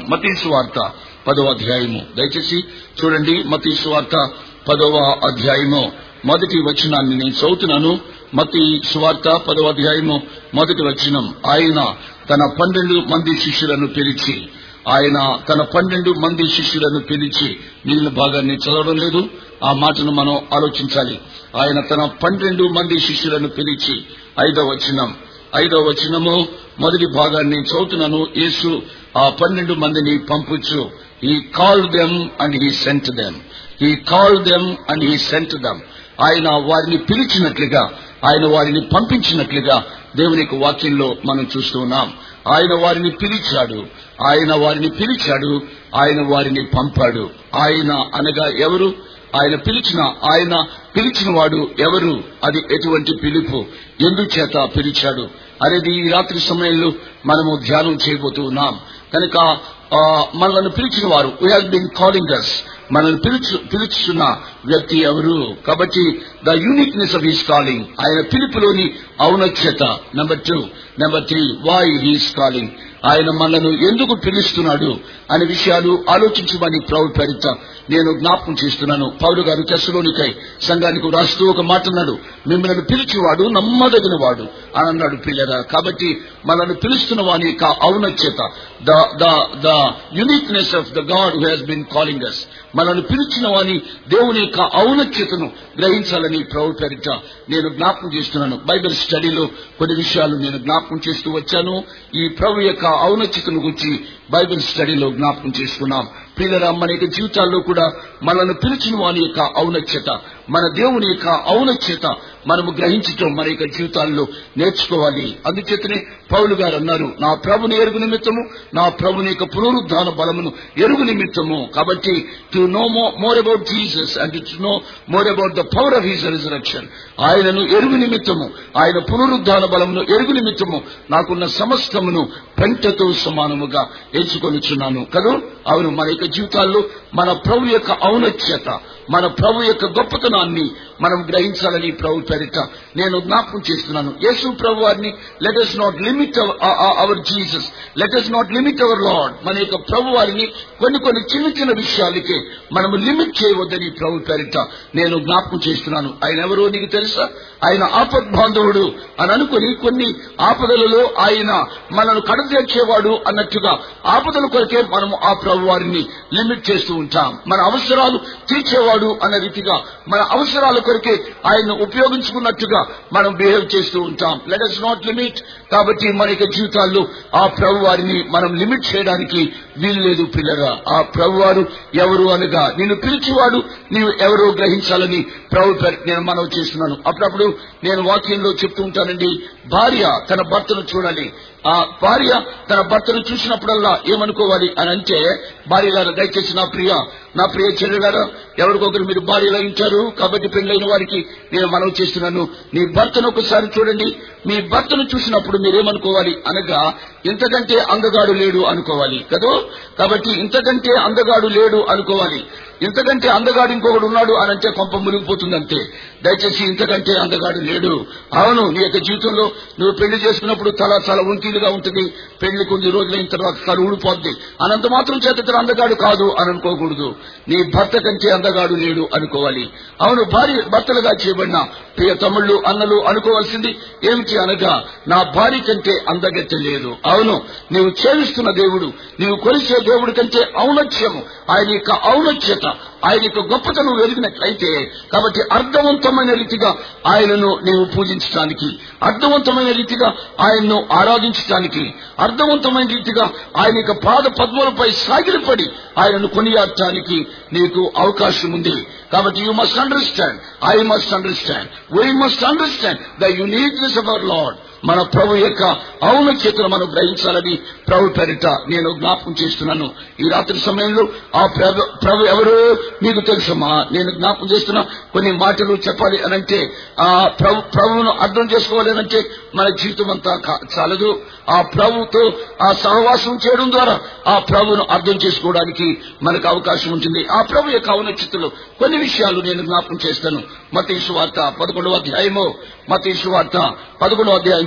మతీసు వార్త పదవ అధ్యాయము దయచేసి చూడండి మతీసు వార్త పదవ అధ్యాయము మొదటి వచనాన్ని నేను చదువుతున్నాను మతి సువార్త పదవ అధ్యాయము మొదటి వచనం ఆయన తన పన్నెండు మంది శిష్యులను పిలిచి ఆయన తన పన్నెండు మంది శిష్యులను పిలిచి మిగిలిన భాగాన్ని చదవడం లేదు ఆ మాటను మనం ఆలోచించాలి ఆయన తన పన్నెండు మంది శిష్యులను పిలిచి ఐదవ వచనం ఐదవ వచనము మొదటి భాగాన్ని చదువుతున్నాను యేసు ఆ పన్నెండు మందిని పంపుచు he call them and he sent them he call them and he sent them ఆయన వారిని పిలిచినట్లుగా ఆయన వారిని పంపించినట్లుగా దేవుని యొక్క వాక్యంలో మనం చూస్తూ ఉన్నాం ఆయన వారిని పిలిచాడు ఆయన వారిని పిలిచాడు ఆయన వారిని పంపాడు ఆయన అనగా ఎవరు ఆయన పిలిచిన ఆయన పిలిచిన వాడు ఎవరు అది ఎటువంటి పిలుపు ఎందుచేత పిలిచాడు అనేది ఈ రాత్రి సమయంలో మనము ధ్యానం చేయబోతూ ఉన్నాం కనుక ఆ, మనల్ని పిలిచిన వారు we have been calling us మనల్ని పిలుచు పిలుచున్న వ్యక్తి ఎవరు కాబట్టి the uniqueness of his calling ఆయన పిలుపులోని ఔనత్యత number two number three why his calling ఆయన మనను ఎందుకు పిలుస్తున్నాడు అనే విషయాలు ఆలోచించమని ప్రౌడ్ పేరిట నేను జ్ఞాపకం చేస్తున్నాను పౌరు గారు తెస్సలోనికై సంఘానికి రాస్తూ ఒక మాట అన్నాడు మిమ్మల్ని పిలిచేవాడు నమ్మదగిన వాడు అని అన్నాడు పిల్లరా కాబట్టి మనల్ని పిలుస్తున్న వాని యొక్క ఔనత్యత the the the uniqueness of the God who has been calling us మనల్ని పిలిచిన వాని దేవుని యొక్క ఔనత్యతను గ్రహించాలని ప్రౌడ్ పేరిట నేను జ్ఞాపకం చేస్తున్నాను బైబిల్ స్టడీలో కొన్ని విషయాలు నేను జ్ఞాపకం చేస్తూ వచ్చాను ఈ ప్రభు యొక్క ఔనత్యతను గురించి బైబిల్ స్టడీలో జ్ఞాపకం చేసుకున్నాం ప్రియులరా మన యొక్క జీవితాల్లో కూడా మనల్ని పిలిచిన వాని యొక్క ఔనత్యత మన దేవుని యొక్క ఔనత్యత మనము గ్రహించటం మన యొక్క జీవితాల్లో నేర్చుకోవాలి అందుచేతనే పౌలు గారు అన్నారు నా ప్రభుని ఎరుగు నిమిత్తము నా ప్రభుని యొక్క పునరుద్ధాన బలమును ఎరుగు నిమిత్తము కాబట్టి to know more about Jesus and to know more about the power of his resurrection ఆయనను ఎరుగు నిమిత్తము ఆయన పునరుద్ధాన బలమును ఎరుగు నిమిత్తము నాకున్న సమస్తమును పెంటతో సమానముగా ఎంచుకొనిచున్నాను కదా అవును మన యొక్క జీవితాల్లో మన ప్రభు యొక్క ఔనత్యత మన ప్రభు యొక్క గొప్పతనాన్ని మనం గ్రహించాలని ప్రభు పేరిట నేను జ్ఞాపకం చేస్తున్నాను యేసు ప్రభు వారిని let us not limit our Jesus let us not limit our Lord మన యొక్క ప్రభు వారిని కొన్ని కొన్ని చిన్న చిన్న విషయాలకే మనము లిమిట్ చేయవద్దని ప్రభు పేరిట నేను జ్ఞాపకం చేస్తున్నాను ఆయన ఎవరో నీకు తెలుసా ఆయన ఆపద్ బాంధవుడు అని అనుకుని కొన్ని ఆపదలలో ఆయన మనను కడతీర్చేవాడు అన్నట్టుగా ఆపదల కొరకే మనము ఆ ప్రభు వారిని లిమిట్ చేస్తూ ఉంటాం మన అవసరాలు తీర్చేవాడు అన్న రీతిగా మన అవసరాల కొరకే ఆయన్ను ఉపయోగించుకున్నట్టుగా మనం బిహేవ్ చేస్తూ ఉంటాం లెట్ అస్ నాట్ లిమిట్ కాబట్టి మన యొక్క జీవితాల్లో ఆ ప్రభు వారిని మనం లిమిట్ చేయడానికి వీలు లేదు పిల్లరా ఆ ప్రభు వారు ఎవరు అనగా నిన్ను పిలిచేవాడు నీవు ఎవరో గ్రహించాలని ప్రభు పేరు నేను మనవి చేస్తున్నాను అప్పుడప్పుడు నేను వాక్యంలో చెప్తూ ఉంటానండి భార్య తన భర్తను చూడాలి ఆ భార్య తన భర్తను చూసినప్పుడల్లా ఏమనుకోవాలి అని అంటే భార్య గారు దయచేసి నా ప్రియ నా ప్రియ చెల్లి గారు ఎవరికొకరు మీరు భార్యలో ఉంటారు కాబట్టి పెళ్ళైన వారికి నేను మనవి చేస్తున్నాను నీ భర్తను ఒకసారి చూడండి మీ భర్తను చూసినప్పుడు మీరేమనుకోవాలి అనగా ఇంతకంటే అందగాడు లేడు అనుకోవాలి కదా కాబట్టి ఇంతకంటే అందగాడు లేడు అనుకోవాలి ఇంతకంటే అందగాడు ఇంకొకడు ఉన్నాడు అని అంటే కొంప మునిగిపోతుందంటే దయచేసి ఇంతకంటే అందగాడు లేడు అవును నీ యొక్క జీవితంలో నువ్వు పెళ్లి చేసుకున్నప్పుడు తల చాలా ఉంకీలుగా ఉంటుంది పెళ్లి కొన్ని రోజులైన తర్వాత తల ఊడిపోద్ది అనంత మాత్రం చేత ఇతను అందగాడు కాదు అని అనుకోకూడదు నీ భర్త కంటే అందగాడు లేడు అనుకోవాలి అవును భార్య భర్తలుగా చేయబడిన ప్రియ తమ్ముళ్ళు అన్నలు అనుకోవాల్సింది ఏమిటి అనగా నా భార్య కంటే అందగత్తె లేదు అవును నీవు చేవిస్తున్న దేవుడు నీవు కొలిసే దేవుడి కంటే ఔనత్యము ఆయన యొక్క ఔనత్యత ఆయన యొక్క గొప్పతనం వెలిగినట్లయితే కాబట్టి అర్థవంతమైన రీతిగా ఆయనను నీవు పూజించడానికి అర్థవంతమైన రీతిగా ఆయన్ను ఆరాధించడానికి అర్థవంతమైన రీతిగా ఆయన యొక్క పాద పద్మలపై సాగిలపడి ఆయనను కొనియాడటానికి నీకు అవకాశం ఉంది కాబట్టి you must understand I must understand we must understand the uniqueness of our Lord మన ప్రభు యొక్క ఔనత్యతను మనం గ్రహించాలని ప్రభు పేరిట నేను జ్ఞాపకం చేస్తున్నాను ఈ రాత్రి సమయంలో ఆ ప్రభు ప్రభు ఎవరో మీకు తెలుసమ్మా నేను జ్ఞాపకం చేస్తున్నా కొన్ని మాటలు చెప్పాలి అనంటే ఆ ప్రభు ప్రభువును అర్థం చేసుకోవాలి అనంటే మన జీవితం అంతా కా- చాలదు ఆ ప్రభుతో ఆ సహవాసం చేయడం ద్వారా ఆ ప్రభువును అర్థం చేసుకోవడానికి మనకు అవకాశం ఉంటుంది ఆ ప్రభు యొక్క ఔనత్యతలో కొన్ని విషయాలు నేను జ్ఞాపకం చేస్తాను మతీసు వార్త పదకొండవ అధ్యాయము మతీసు వార్త పదకొండవ అధ్యాయం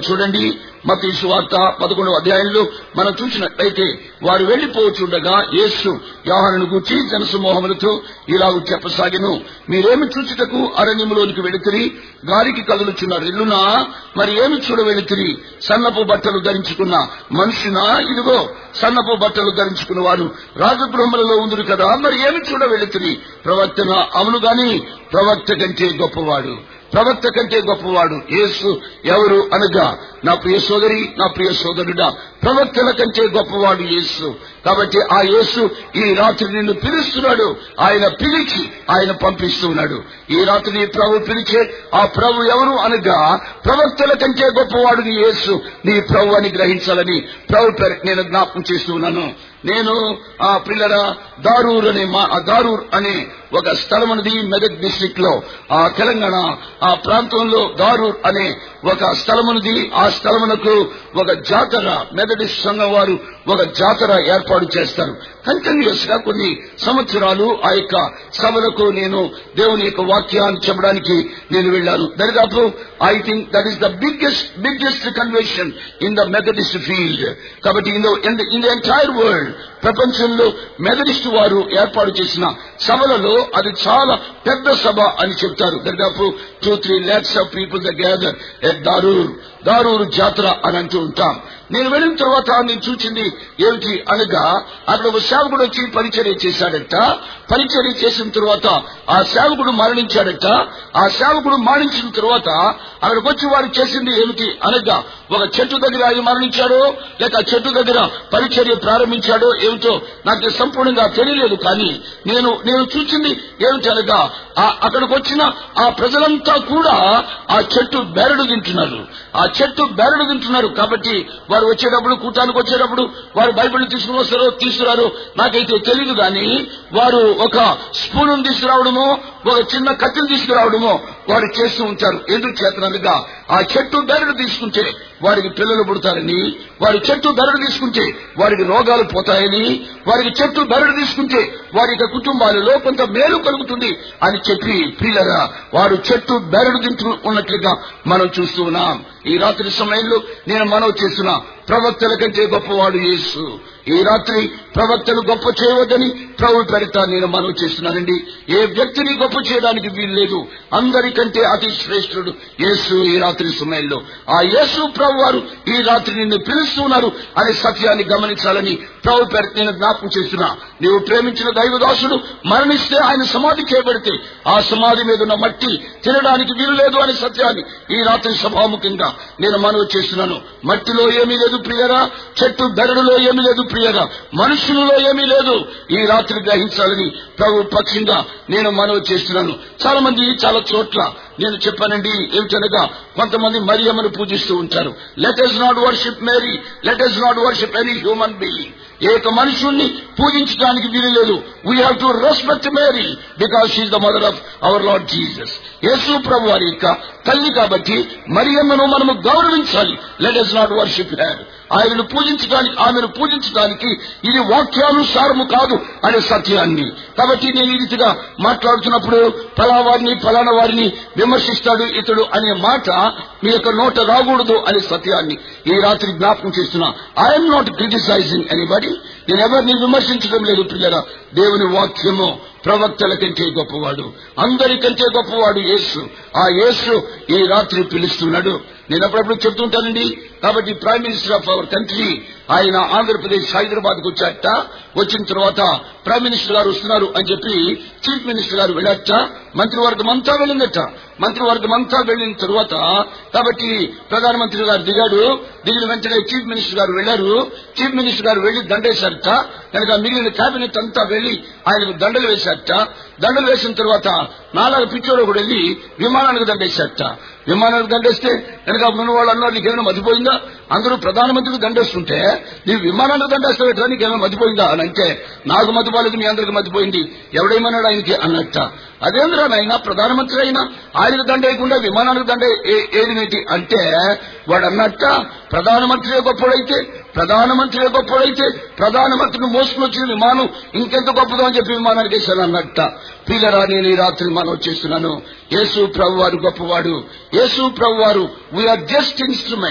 చూడండి మత వార్త పదకొండవ అధ్యాయంలో మనం చూసినట్లయితే వారు వెళ్లిపోవచ్చుండగా యేసు యోహానును గూర్చి జనసమూహములతో ఇలాగ చెప్పసాగిను మీరేమి చూచుటకు అరణ్యములోనికి వెళితిరి గాలికి కదులుచున్న రెల్లునా మరి ఏమి చూడ వెళితిరి సన్నపు బట్టలు ధరించుకున్న మనుషునా ఇదిగో సన్నపు బట్టలు ధరించుకున్న వారు రాజగృహములలో ఉందురు కదా మరి ఏమి చూడ వెళితిరి ప్రవక్తన అవును గాని ప్రవక్త కంటే గొప్పవాడు ప్రవక్త కంటే గొప్పవాడు యేసు ఎవరు అనగా నా ప్రియ సోదరి నా ప్రియ సోదరుడా ప్రవక్తల కంటే గొప్పవాడు యేసు కాబట్టి ఆ యేసు ఈ రాత్రి నిన్ను పిలుస్తున్నాడు ఆయన పిలిచి ఆయన పంపిస్తున్నాడు ఈ రాత్రి నీ ప్రభు పిలిచే ఆ ప్రభు ఎవరు అనగా ప్రవక్తల కంటే గొప్పవాడు నీ యేసు నీ ప్రభు అని గ్రహించాలని ప్రభు పేరు నేను జ్ఞాపకం చేస్తున్నాను నేను ఆ పిల్లల దారూర్ అనే మా ఆ దారూర్ అనే ఒక స్థలం అనేది మెదక్ డిస్టిక్ లో ఆ తెలంగాణ ఆ ప్రాంతంలో దారూర్ అనే ఒక స్థలమునది ఆ స్థలమునకు ఒక జాతర మెదడిస్ట్ సంఘం వారు ఒక జాతర ఏర్పాటు చేస్తారు కంటిన్యూస్ గా కొన్ని సంవత్సరాలు ఆ యొక్క సభలకు నేను దేవుని యొక్క వాక్యాన్ని చెప్పడానికి నేను వెళ్ళాను దరిదాపు I think that is the biggest biggest convention in the Methodist field కాబట్టి in in the entire world ప్రపంచంలో మెథడిస్ట్ వారు ఏర్పాటు చేసిన సభలలో అది చాలా పెద్ద సభ అని చెప్తారు దాదాపు two three lakhs of people the gather at Darur Darur జాతర అని అంటూ ఉంటాం నేను వెళ్ళిన తర్వాత నేను చూసింది ఏమిటి అనగా అక్కడ ఒక సేవకుడు వచ్చి పరిచర్య చేశాడట పరిచర్య చేసిన తర్వాత ఆ సేవకుడు మరణించాడట ఆ సేవకుడు మరణించిన తర్వాత అక్కడికి వచ్చి వారు చేసింది ఏమిటి అనగా ఒక చెట్టు దగ్గర ఆయన మరణించాడో లేక ఆ చెట్టు దగ్గర పరిచర్య ప్రారంభించాడో ఏమిటో నాకు సంపూర్ణంగా తెలియలేదు కానీ నేను నేను చూసింది ఏమిటి అనగా అక్కడికి వచ్చిన ఆ ప్రజలంతా కూడా ఆ చెట్టు బెరడు తింటున్నారు ఆ చెట్టు బెరడు తింటున్నారు కాబట్టి వారు వచ్చేటప్పుడు కూటానికి వచ్చేటప్పుడు వారు బైబిల్ తీసుకుని వస్తారో తీసుకురారో నాకైతే తెలియదు కానీ వారు ఒక స్పూన్ తీసుకురావడమో ఒక చిన్న కత్తిని తీసుకురావడమో వారు చేస్తూ ఉంటారు ఎందుకు చేతనగా ఆ చెట్టు బెరడు తీసుకుంటే వారికి పిల్లలు పుడతారని వారి చెట్టు బెరడు తీసుకుంటే వారికి రోగాలు పోతాయని వారికి చెట్టు బెరడు తీసుకుంటే వారి యొక్క కుటుంబాలలో కొంత మేలు కలుగుతుంది అని చెప్పి ప్రియులరా వారు చెట్టు బెరడు తింటూ ఉన్నట్లుగా మనం చూస్తూ ఉన్నాం ఈ రాత్రి సమయంలో నేను మనవి చేస్తున్నా ప్రవక్తల కంటే గొప్పవాడు యేసు ఈ రాత్రి ప్రవక్తలు గొప్ప చేయవద్దని ప్రభు పెడతా నేను మనవి చేస్తున్నానండి ఏ వ్యక్తిని గొప్ప చేయడానికి వీలు లేదు అందరికంటే అతి శ్రేష్ఠుడు యేసు ఈ రాత్రి సమయంలో ఆ యేసు ప్రభు వారు ఈ రాత్రి నిన్ను పిలుస్తున్నారు అనే సత్యాన్ని గమనించాలని ప్రభు పేరు నేను జ్ఞాపకం చేస్తున్నా నీవు ప్రేమించిన దైవదాసుడు మరణిస్తే ఆయన సమాధి చేయబడితే ఆ సమాధి మీద ఉన్న మట్టి తినడానికి వీలు లేదు అనే సత్యాన్ని ఈ రాత్రి సభాముఖంగా నేను మనవి చేస్తున్నాను మట్టిలో ఏమీ లేదు ప్రియరా చెట్టు బెరడులో ఏమీ లేదు ప్రియరా మనుషులలో ఏమీ లేదు ఈ రాత్రి గ్రహించాలని ప్రభు పక్షంగా నేను మనవి చేస్తున్నాను చాలా మంది చాలా చోట్ల నేను చెప్పానండి ఏమిటనగా కొంతమంది మరియమ్మను పూజిస్తూ ఉంటారు let us not worship Mary let us not worship any human being ఏక మనుషుల్ని పూజించడానికి వీలు లేదు we have to respect Mary because she the mother of our Lord Jesus Yesu ప్రభు వారి యొక్క తల్లి కాబట్టి మరియమ్మను మనము గౌరవించాలి let us not worship had ఆయనను పూజించడానికి ఆమెను పూజించడానికి ఇది వాక్యానుసారము కాదు అనే సత్యాన్ని కాబట్టి నేను ఈ రీతిగా మాట్లాడుతున్నప్పుడు ఫలావారిని ఫలానా వారిని విమర్శిస్తాడు ఇతడు అనే మాట మీ యొక్క నోట రాకూడదు అనే సత్యాన్ని ఈ రాత్రి జ్ఞాపకం చేస్తున్నా ఐఎమ్ నాట్ క్రిటిసైజింగ్ ఎనీబడి నేను ఎవరిని విమర్శించడం లేదు పిల్లల దేవుని వాక్యము ప్రవక్తల కంటే గొప్పవాడు అందరికంటే గొప్పవాడు యేసు ఆ యేసు ఈ రాత్రి పిలుస్తున్నాడు నేను అప్పుడప్పుడు చెప్తుంటానండి కాబట్టి prime minister of our country ఆయన ఆంధ్రప్రదేశ్ హైదరాబాద్ కు వచ్చాట వచ్చిన తర్వాత ప్రైమ్ మినిస్టర్ గారు వస్తున్నారు అని చెప్పి చీఫ్ మినిస్టర్ గారు వెళ్ళాట మంత్రివర్గం అంతా వెళ్ళిందట మంత్రివర్గం అంతా వెళ్ళిన తర్వాత కాబట్టి ప్రధానమంత్రి గారు దిగాడు దిగిన వెంటనే చీఫ్ మినిస్టర్ గారు వెళ్లారు చీఫ్ మినిస్టర్ గారు వెళ్లి దండేశారట కనుక మిగిలిన కేబినెట్ అంతా వెళ్లి ఆయనకు దండలు వేశారట దండలు వేసిన తర్వాత నాలుగు పిచ్చోడు కూడా వెళ్లి విమానానికి దండేశారట విమానానికి దండేస్తే కనుక ఉన్న వాళ్ళు అన్నారు నీకేమైనా మతిపోయిందా అందరూ ప్రధానమంత్రికి దండేస్తుంటే నీ విమానానికి దండేస్తావు నీకేమైనా మతిపోయిందా అని అంటే నాకు మతిపోలేదు మీ అందరికి మతిపోయింది ఎవడేమన్నాడు ఆయనకి అన్నట్ట అదేంద్రా నాయన ప్రధానమంత్రి అయినా ఆయనకు దండ వేయకుండా విమానానికి దండ ఏది అంటే వాడు అన్నట్ట ప్రధానమంత్రి గొప్పడైతే ప్రధానమంత్రి గొప్పడైతే ప్రధానమంత్రిని మోసుకుని వచ్చిన విమానం ఇంకెంత గొప్పదో అని చెప్పి విమానానికి వేశాను అన్నట్ట పిల్లరా నేను ఈ రాత్రి మనం చేస్తున్నాను యేసు ప్రభు వారు గొప్పవాడు యేసు ప్రభు వారు we are just instruments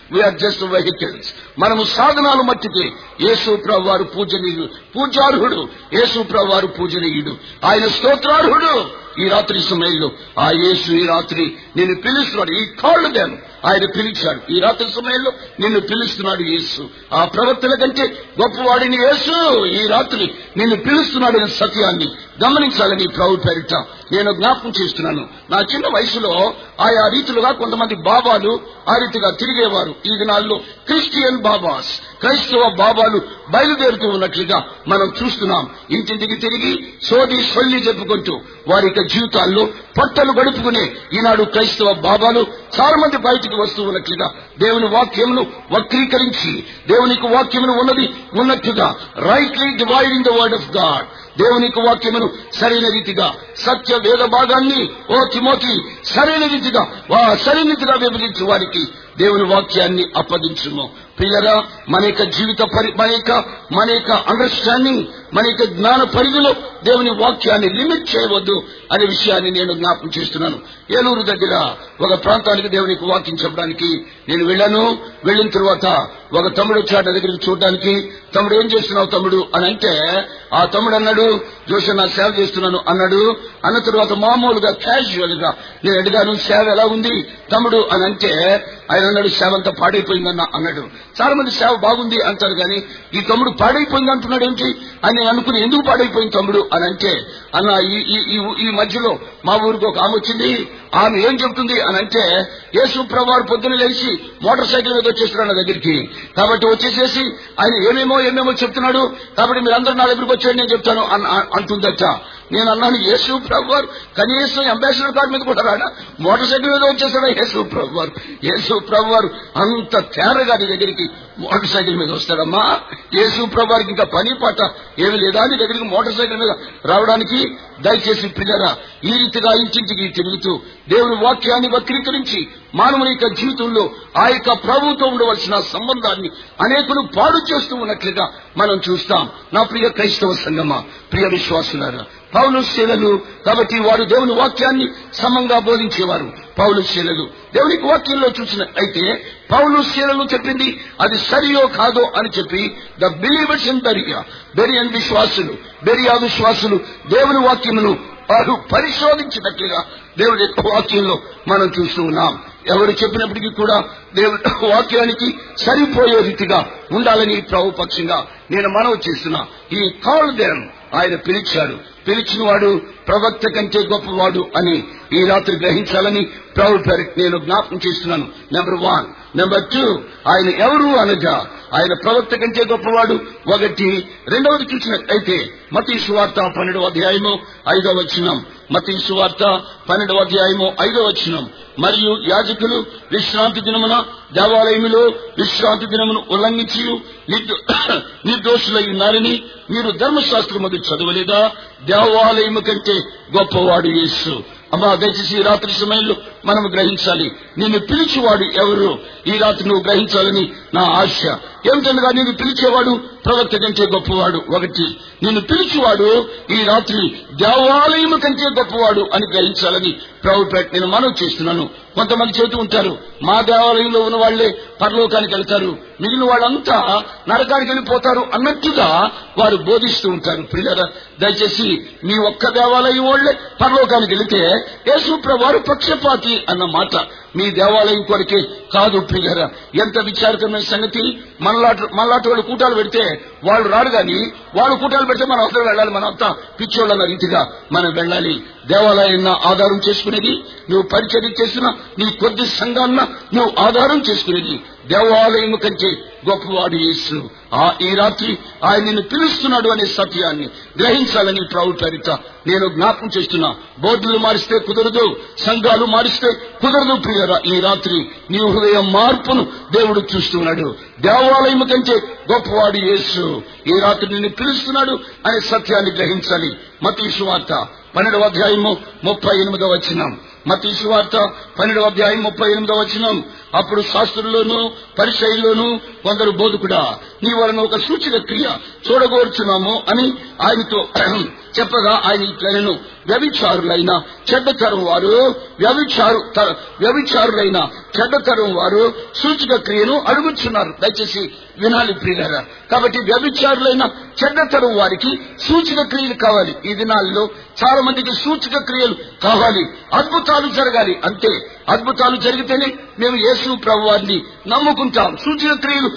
we are just vehicles మనము సాధనాలు మట్టితే యేసు ప్రభు వారు పూజనీయుడు పూజార్హుడు యేసు ప్రభు వారు పూజనీయుడు ఆయన స్తోత్రార్హుడు ఈ రాత్రి సమయంలో ఆ యేసు ఈ రాత్రి నిన్ను పిలుస్తున్నాడు ఈ కాళ్ళు దేను ఆయన పిలిచాడు ఈ రాత్రి సమయంలో నిన్ను పిలుస్తున్నాడు యేసు ఆ ప్రవక్తల కంటే గొప్పవాడిని యేసు ఈ రాత్రి నిన్ను పిలుస్తున్నాడు అనే సత్యాన్ని గమనించాలని ప్రభు పేరిట నేను జ్ఞాపకం చేస్తున్నాను నా చిన్న వయసులో ఆయా రీతిలుగా కొంతమంది బాబాలు ఆ రీతిగా తిరిగేవారు ఈ దినాల్లో క్రిస్టియన్ బాబాస్ క్రైస్తవ బాబాలు బయలుదేరుతూ ఉన్నట్లుగా మనం చూస్తున్నాం ఇంటింటికి తిరిగి సోది సొల్లి చెప్పుకుంటూ వారి యొక్క జీవితాల్లో పొట్టలు గడుపుకునే ఈనాడు క్రైస్తవ బాబాలు చాలా మంది బయటికి వస్తూ ఉన్నట్లుగా దేవుని వాక్యమును వక్రీకరించి దేవునికి వాక్యమును ఉన్నది ఉన్నట్టుగా rightly dividing the word of God దేవునికి వాక్యమును సరైన రీతిగా సత్య వేద భాగాన్ని ఓ తిమోతి సరైన రీతిగా వా సరైన రీతిగా విభజించి వారికి దేవుని వాక్యాన్ని అప్పగించుము ప్రియరా మన యొక్క జీవిత పరి మన యొక్క మన యొక్క అండర్స్టాండింగ్ మన యొక్క జ్ఞాన పరిధిలో దేవుని వాక్యాన్ని లిమిట్ చేయవద్దు అనే విషయాన్ని నేను జ్ఞాపకం చేస్తున్నాను ఏలూరు దగ్గర ఒక ప్రాంతానికి దేవునికి వాక్యం చెప్పడానికి నేను వెళ్ళాను వెళ్ళిన తర్వాత ఒక తమ్ముడు వచ్చాడు నా దగ్గరికి చూడడానికి తమ్ముడు ఏం చేస్తున్నావు తమ్ముడు అని అంటే ఆ తమ్ముడు అన్నాడు జోష నా సేవ చేస్తున్నాను అన్నాడు అన్న తర్వాత మామూలుగా క్యాజువల్ గా నేను అడిగాను సేవ ఎలా ఉంది తమ్ముడు అని అంటే ఆయన అన్నాడు సేవ అంతా పాడైపోయిందన్న అన్నాడు చాలా మంది సేవ బాగుంది అంటారు కానీ ఈ తమ్ముడు పాడైపోయింది అంటున్నాడు ఏంటి అని నేను అనుకుని ఎందుకు పాడైపోయింది తమ్ముడు అని అంటే అన్న ఈ ఈ- ఈ- ఈ మధ్యలో మా ఊరికి ఒక ఆమె వచ్చింది ఆమె ఏం చెప్తుంది అని అంటే యేసు ప్రభువారు పొద్దున లేచి మోటార్ సైకిల్ మీద వచ్చేస్తున్నాడు నా దగ్గరికి కాబట్టి వచ్చేసేసి ఆయన ఏమేమో ఏమేమో చెప్తున్నాడు కాబట్టి మీరందరూ నా దగ్గరికి వచ్చేయండి నేను చెప్తాను అన్- అన్- అంటుందట నేను అన్నాను యేసు ప్రభు వారు కనీసం అంబాసిడర్ కార్డు మీద కూడా రాడా మోటార్ సైకిల్ మీద వచ్చేసాడా యేసు ప్రభు వారు యేసు ప్రభు వారు అంత తేరగా నీ దగ్గరికి మోటార్ సైకిల్ మీద వస్తాడమ్మా యేసు ప్రభు వారికి ఇంకా పని పాట ఏమి లేదా నీ దగ్గరికి మోటార్ సైకిల్ మీద రావడానికి దయచేసి ప్రిజరా ఈ రీతిగా ఇంటింటికి తిరుగుతూ దేవుని వాక్యాన్ని వక్రీకరించి మానవుని యొక్క జీవితంలో ఆ యొక్క ప్రభుతో ఉండవలసిన సంబంధాన్ని అనేకులు పాడు చేస్తూ ఉన్నట్లుగా మనం చూస్తాం నా ప్రియ క్రైస్తవ సంగమా ప్రియ విశ్వాసులారా పౌలు శీలలు కాబట్టి వారు దేవుని వాక్యాన్ని సమంగా బోధించేవారు పౌలు శీలలు దేవునికి వాక్యంలో చూసిన అయితే పౌలు శీలలు చెప్పింది అది సరియో కాదో అని చెప్పి the believers in Berea Berean విశ్వాసులు బెరియా విశ్వాసులు దేవుని వాక్యమును వారు పరిశోధించినట్లుగా దేవుడి యొక్క వాక్యంలో మనం చూస్తూ ఉన్నాం ఎవరు చెప్పినప్పటికీ కూడా దేవుడి వాక్యానికి సరిపోయే రీతిగా ఉండాలని ప్రభు పక్షంగా నేను మనవి చేస్తున్నా ఈ కాల్ దేన్ ఆయన పిలిచాడు పిలిచిన వాడు ప్రవక్త కంటే గొప్పవాడు అని ఈ రాత్రి గ్రహించాలని ప్రభు పేరు నేను జ్ఞాపకం చేస్తున్నాను నెంబర్ వన్ నెంబర్ టూ ఆయన ఎవరు అనగా ఆయన ప్రవక్త కంటే గొప్పవాడు ఒకటి రెండవది చూసినట్లయితే మతీ సువార్త పన్నెండవ అధ్యాయము ఐదవ వచనం మతీ సువార్త పన్నెండవ అధ్యాయము ఐదవ వచనం మరియు యాజకులు విశ్రాంతి దినమున దేవాలయములో విశ్రాంతి దినమును ఉల్లంఘించి నిర్దో- నిర్దోషులై ఉన్నారని మీరు ధర్మశాస్త్రముది చదవలేదా దేవాలయము కంటే గొప్పవాడు యేసు అమ్మా దయచేసి ఈ రాత్రి సమయంలో మనం గ్రహించాలి నిన్ను పిలిచేవాడు ఎవరు ఈ రాత్రి నువ్వు గ్రహించాలని నా ఆశ ఏమిటనగా నిన్ను పిలిచేవాడు ప్రవక్త కంటే గొప్పవాడు ఒకటి నిన్ను పిలిచేవాడు ఈ రాత్రి దేవాలయము కంటే గొప్పవాడు అని గ్రహించాలని ప్రభుపేట నేను మనవి చేస్తున్నాను కొంతమంది చెబుతూ ఉంటారు మా దేవాలయంలో ఉన్న వాళ్లే పరలోకానికి వెళ్తారు మిగిలిన వాళ్ళంతా నరకానికి వెళ్ళిపోతారు అన్నట్టుగా వారు బోధిస్తూ ఉంటారు పిల్లల దయచేసి మీ ఒక్క దేవాలయం వాళ్ళే పరలోకానికి వెళితే యేసు వారు పక్షపాతి అన్న మాట మీ దేవాలయం కొరకే కాదు ప్రియర ఎంత విచారకరమైన సంగతి మనలాట మనలాంటి వాళ్ళు కూటాలు పెడితే వాళ్ళు రారు గాని వాళ్ళు కూటాలు పెడితే మనం అవసరం వెళ్ళాలి మనం అంతా పిచ్చోళ్ళన్న రీతిగా మనం వెళ్ళాలి దేవాలయాన్ని ఆధారం చేసుకునేది నువ్వు పరిచయం చేసిన నీ కొద్ది సంఘాన్న నువ్వు ఆధారం చేసుకునేది దేవాలయం కంటే గొప్పవాడు యేసు ఆ ఈ రాత్రి ఆయన నిన్ను పిలుస్తున్నాడు అనే సత్యాన్ని గ్రహించాలని ప్రభు పేరిట నేను జ్ఞాపకం చేస్తున్నా బోర్డులు మారిస్తే కుదరదు సంఘాలు మారిస్తే కుదరదు ప్రియరా ఈ రాత్రి నీ హృదయ మార్పును దేవుడు చూస్తున్నాడు దేవాలయం కంటే గొప్పవాడు యేసు ఈ రాత్రి నిన్ను పిలుస్తున్నాడు అనే సత్యాన్ని గ్రహించాలి మతీ సువార్త పన్నెండవ అధ్యాయము ముప్పై ఎనిమిదవ వచ్చినాం మతీ సువార్త పన్నెండవ అధ్యాయం ముప్పై ఎనిమిదవ వచనం అప్పుడు శాస్త్రుల్లోనూ పరిచయంలోనూ కొందరు బోధకుడా నీ వలన ఒక సూచన క్రియ చూడగోర్చున్నాము అని ఆయనతో చెప్పగా ఆయన ఇట్లనెను వ్యభిచారులైన చెడ్డతరం వారు వ్యభిచారు త- వ్యభిచారులైన చెడ్డతరం వారు సూచక క్రియను అడుగుచున్నారు దయచేసి వినాలి ప్రియులారా కాబట్టి వ్యభిచారులైన చెడ్డతరం వారికి సూచక క్రియలు కావాలి ఈ దినాల్లో చాలా మందికి సూచక క్రియలు కావాలి అద్భుతాలు జరగాలి అంతే అద్భుతాలు జరిగితేనే మేము యేసు ప్రభు వారిని నమ్ముకుంటాం సూచక క్రియలు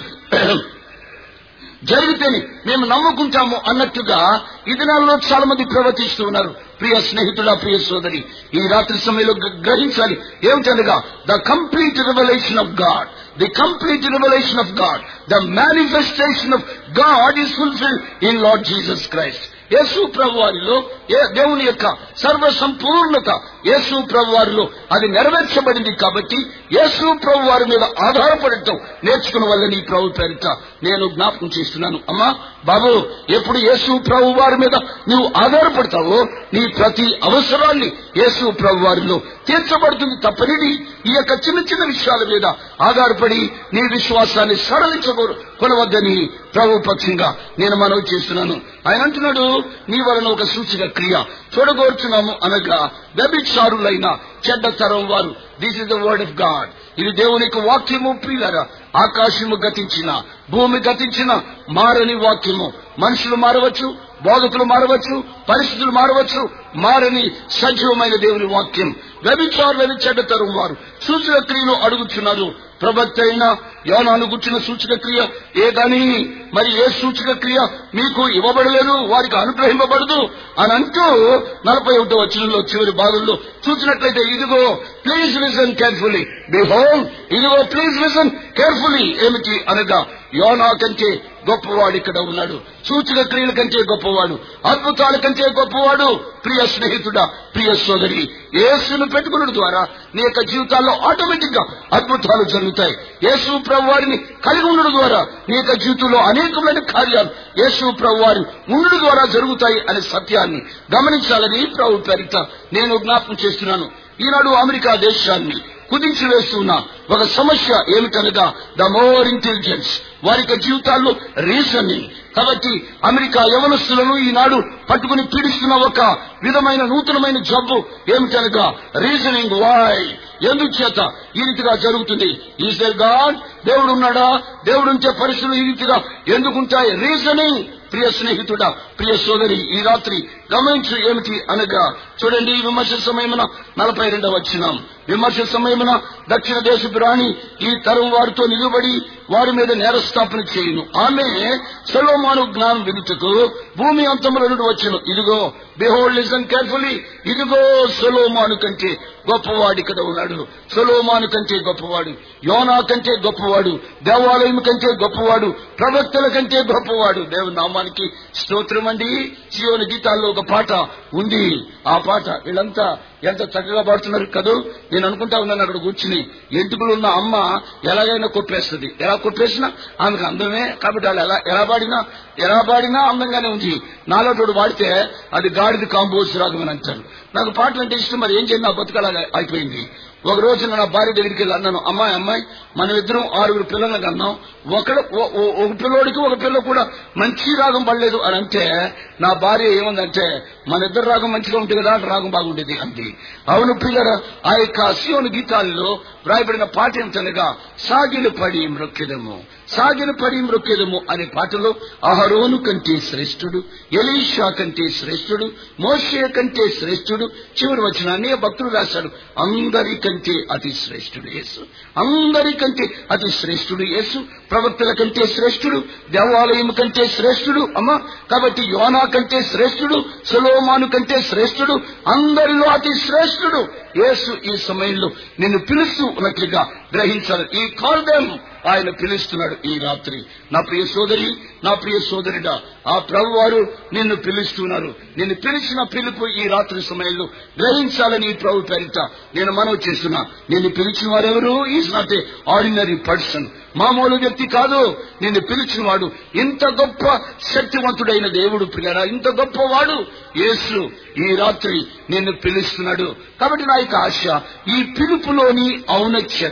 జరిగితేనే మేము నమ్ముకుంటాము అన్నట్టుగా ఈ దినాల్లో చాలా మంది ప్రవర్తిస్తూ ఉన్నారు ప్రియ స్నేహితుడా ప్రియ సోదరి ఈ రాత్రి సమయంలో గ- గ్రహించాలి ఏమిటనగా the complete revolution of God the complete revolution of God the manifestation of God is fulfil in Lord Jesus Christ Yesu ప్రభు వారిలో ఏ- దేవుని యొక్క సర్వ సంపూర్ణత యేసు ప్రభు వారిలో అది నెరవేర్చబడింది కాబట్టి యేసు ప్రభు వారి మీద ఆధారపడటం నేర్చుకున్న వల్ల నీ ప్రభు పేరిట నేను జ్ఞాపకం చేస్తున్నాను అమ్మా బాబు ఎప్పుడు యేసు ప్రభు వారి మీద నువ్వు ఆధారపడతావో నీ ప్రతి అవసరాన్ని యేసు ప్రభు వారిలో తీర్చబడుతుంది తప్పనిది ఈ యొక్క చిన్న చిన్న విషయాల మీద ఆధారపడి నీ విశ్వాసాన్ని సడలించకూడదు కొనవద్దని ప్రభు పక్షంగా నేను మనవి చేస్తున్నాను ఆయన అంటున్నాడు నీ వలన ఒక సూచిక క్రియ చూడగోరుచున్నాము అనగా వ్యభిచారులైన చెడ్డ తరం వారు this is the word of God ఇది దేవునికి వాక్యము ప్రియులరా ఆకాశము గతించిన భూమి గతించిన మారని వాక్యము మనుషులు మారవచ్చు బోధకులు మారవచ్చు పరిస్థితులు మారవచ్చు మారని సజీవమైన దేవుని వాక్యం వ్యభిచారులని చెడ్డతరం వారు సూచన క్రియలు అడుగుచున్నారు ప్రవక్త అయిన యోనాను గుర్చిన సూచక క్రియ ఏదని మరి ఏ సూచక క్రియ మీకు ఇవ్వబడలేదు వారికి అనుగ్రహింపబడదు అని అంటూ నలభై ఒకటో వచనంలో చివరి భాగంలో చూసినట్లయితే ఇదిగో ప్లీజ్ లిసన్ కేర్ఫుల్లీ బిహోల్ ఇదిగో ప్లీజ్ లిసన్ కేర్ఫుల్లీ ఏమిటి అనగా యోనా కంటే గొప్పవాడు ఇక్కడ ఉన్నాడు సూచక క్రియల కంటే గొప్పవాడు అద్భుతాల కంటే గొప్పవాడు ప్రియ స్నేహితుడా ప్రియ సోదరి యేసును పెట్టుకున్న ద్వారా నీ యొక్క జీవితాల్లో ఆటోమేటిక్ గా అద్భుతాలు జరుగుతాయి యేసు ప్రభు వారిని కలిగి ఉండడం ద్వారా నీ యొక్క జీవితంలో అనేకమైన కార్యాలు యేసు ప్రభు వారి ఉండడం ద్వారా జరుగుతాయి అనే సత్యాన్ని గమనించాలని ప్రభు పేరిట నేను జ్ఞాపకం చేస్తున్నాను ఈనాడు అమెరికా దేశాన్ని కుదించి వేస్తున్న ఒక సమస్య ఏమిటనగా ద మోర్ ఇంటెలిజెన్స్ వారి యొక్క జీవితాల్లో రీజనింగ్ కాబట్టి అమెరికా యవనస్తులను ఈనాడు పట్టుకుని పీడిస్తున్న ఒక విధమైన నూతనమైన జబ్బు ఏమిటనగా రీజనింగ్ వై ఎందుచేత ఈ రీతిగా జరుగుతుంది ఈజ్ దే గాడ్ దేవుడు ఉన్నాడా దేవుడు ఉంటే పరిస్థితులు ఈ రీతిగా ఎందుకుంటాయి రీజనింగ్ ప్రియ స్నేహితుడా ప్రియ సోదరి ఈ రాత్రి గమనించు ఏమిటి అనగా చూడండి విమర్శ సమయమున నలభై రెండవ వచ్చినాం విమర్శ సమయమున దక్షిణ దేశపు రాణి ఈ తరం వారితో నిలబడి వారి మీద నేరస్థాపన చేయును ఆమె సొలోమాను జ్ఞానం వినుటకు భూమి అంతముల నుండి వచ్చును ఇదిగో బిహోల్డ్ లిసన్ కేర్ఫుల్లీ ఇదిగో సొలోమాను కంటే గొప్పవాడు ఇక్కడ ఉన్నాడు సొలోమాను కంటే గొప్పవాడు యోనా కంటే గొప్పవాడు దేవాలయం కంటే గొప్పవాడు ప్రవక్తల కంటే గొప్పవాడు దేవుని నామానికి స్తోత్రం అండి సియోని గీతాల్లో ఒక పాట ఉంది ఆ పాట వీళ్ళంతా ఎంత చక్కగా పాడుతున్నారు కదూ నేను అనుకుంటా ఉన్నాను అక్కడ కూర్చుని ఎంటుకలు ఉన్న అమ్మ ఎలాగైనా కొట్టేస్తుంది ఎలా కొట్టేసినా ఆమెకు అందమే కాబట్టి వాళ్ళు ఎలా ఎలా పాడినా ఎలా పాడినా అందంగానే ఉంది నాలో తోడు పాడితే అది గాడిది కాంబోజ్ రాగం అని అంటారు నాకు పాటలు అంటే ఇష్టం మరి ఏం చేయండి నా బతుకలాగా అయిపోయింది ఒక రోజు నా భార్య దగ్గరికి వెళ్ళి అన్నాను అమ్మాయి అమ్మాయి మనం ఇద్దరం ఆరుగురు పిల్లలకు అన్నాం ఒకడు ఓ- ఓ- ఒక పిల్లోడికి ఒక పిల్ల కూడా మంచి రాగం పడలేదు అని అంటే నా భార్య ఏముందంటే మన ఇద్దరు రాగం మంచిగా ఉంటుంది కదా అంటే రాగం బాగుండేది అంది అవును పిల్లల ఆ యొక్క సియోని గీతాల్లో వ్రాయబడిన పాట ఏమిటనగా సాగిలు పడి మృక్కెదము సాగిలు పడి మృక్కెదము అనే పాటలో అహరోను కంటే శ్రేష్ఠుడు ఎలీషా కంటే శ్రేష్ఠుడు మోషే కంటే శ్రేష్ఠుడు చివరి వచనాన్ని ఆ భక్తుడు రాశాడు అందరికంటే అతి శ్రేష్ఠుడు యేసు అందరికంటే అతి శ్రేష్ఠుడు యేసు ప్రవక్తల కంటే శ్రేష్ఠుడు దేవాలయం కంటే శ్రేష్ఠుడు అమ్మా కాబట్టి యోనా కంటే శ్రేష్ఠుడు సులోమాను కంటే శ్రేష్ఠుడు అందరిలో అతి శ్రేష్ఠుడు యేసు ఈ సమయంలో నిన్ను పిలుస్తూ ఉన్నట్లుగా గ్రహించాలి ఈ కాల్ దెమ్ ఆయన పిలుస్తున్నాడు ఈ రాత్రి నా ప్రియ సోదరి నా ప్రియ సోదరుడా ఆ ప్రభు వారు నిన్ను పిలుస్తున్నారు నిన్ను పిలిచిన పిలుపు ఈ రాత్రి సమయంలో గ్రహించాలని ఈ ప్రభు పేరిట నేను మనవి చేస్తున్నా నిన్ను పిలిచిన వారెవరు is not a ordinary person మామూలు వ్యక్తి కాదు నిన్ను పిలిచిన వాడు ఇంత గొప్ప శక్తివంతుడైన దేవుడు పిల్లరా ఇంత గొప్పవాడు యేసు ఈ రాత్రి నిన్ను పిలుస్తున్నాడు కాబట్టి నా యొక్క ఆశ ఈ పిలుపులోని ఔన్నత్యత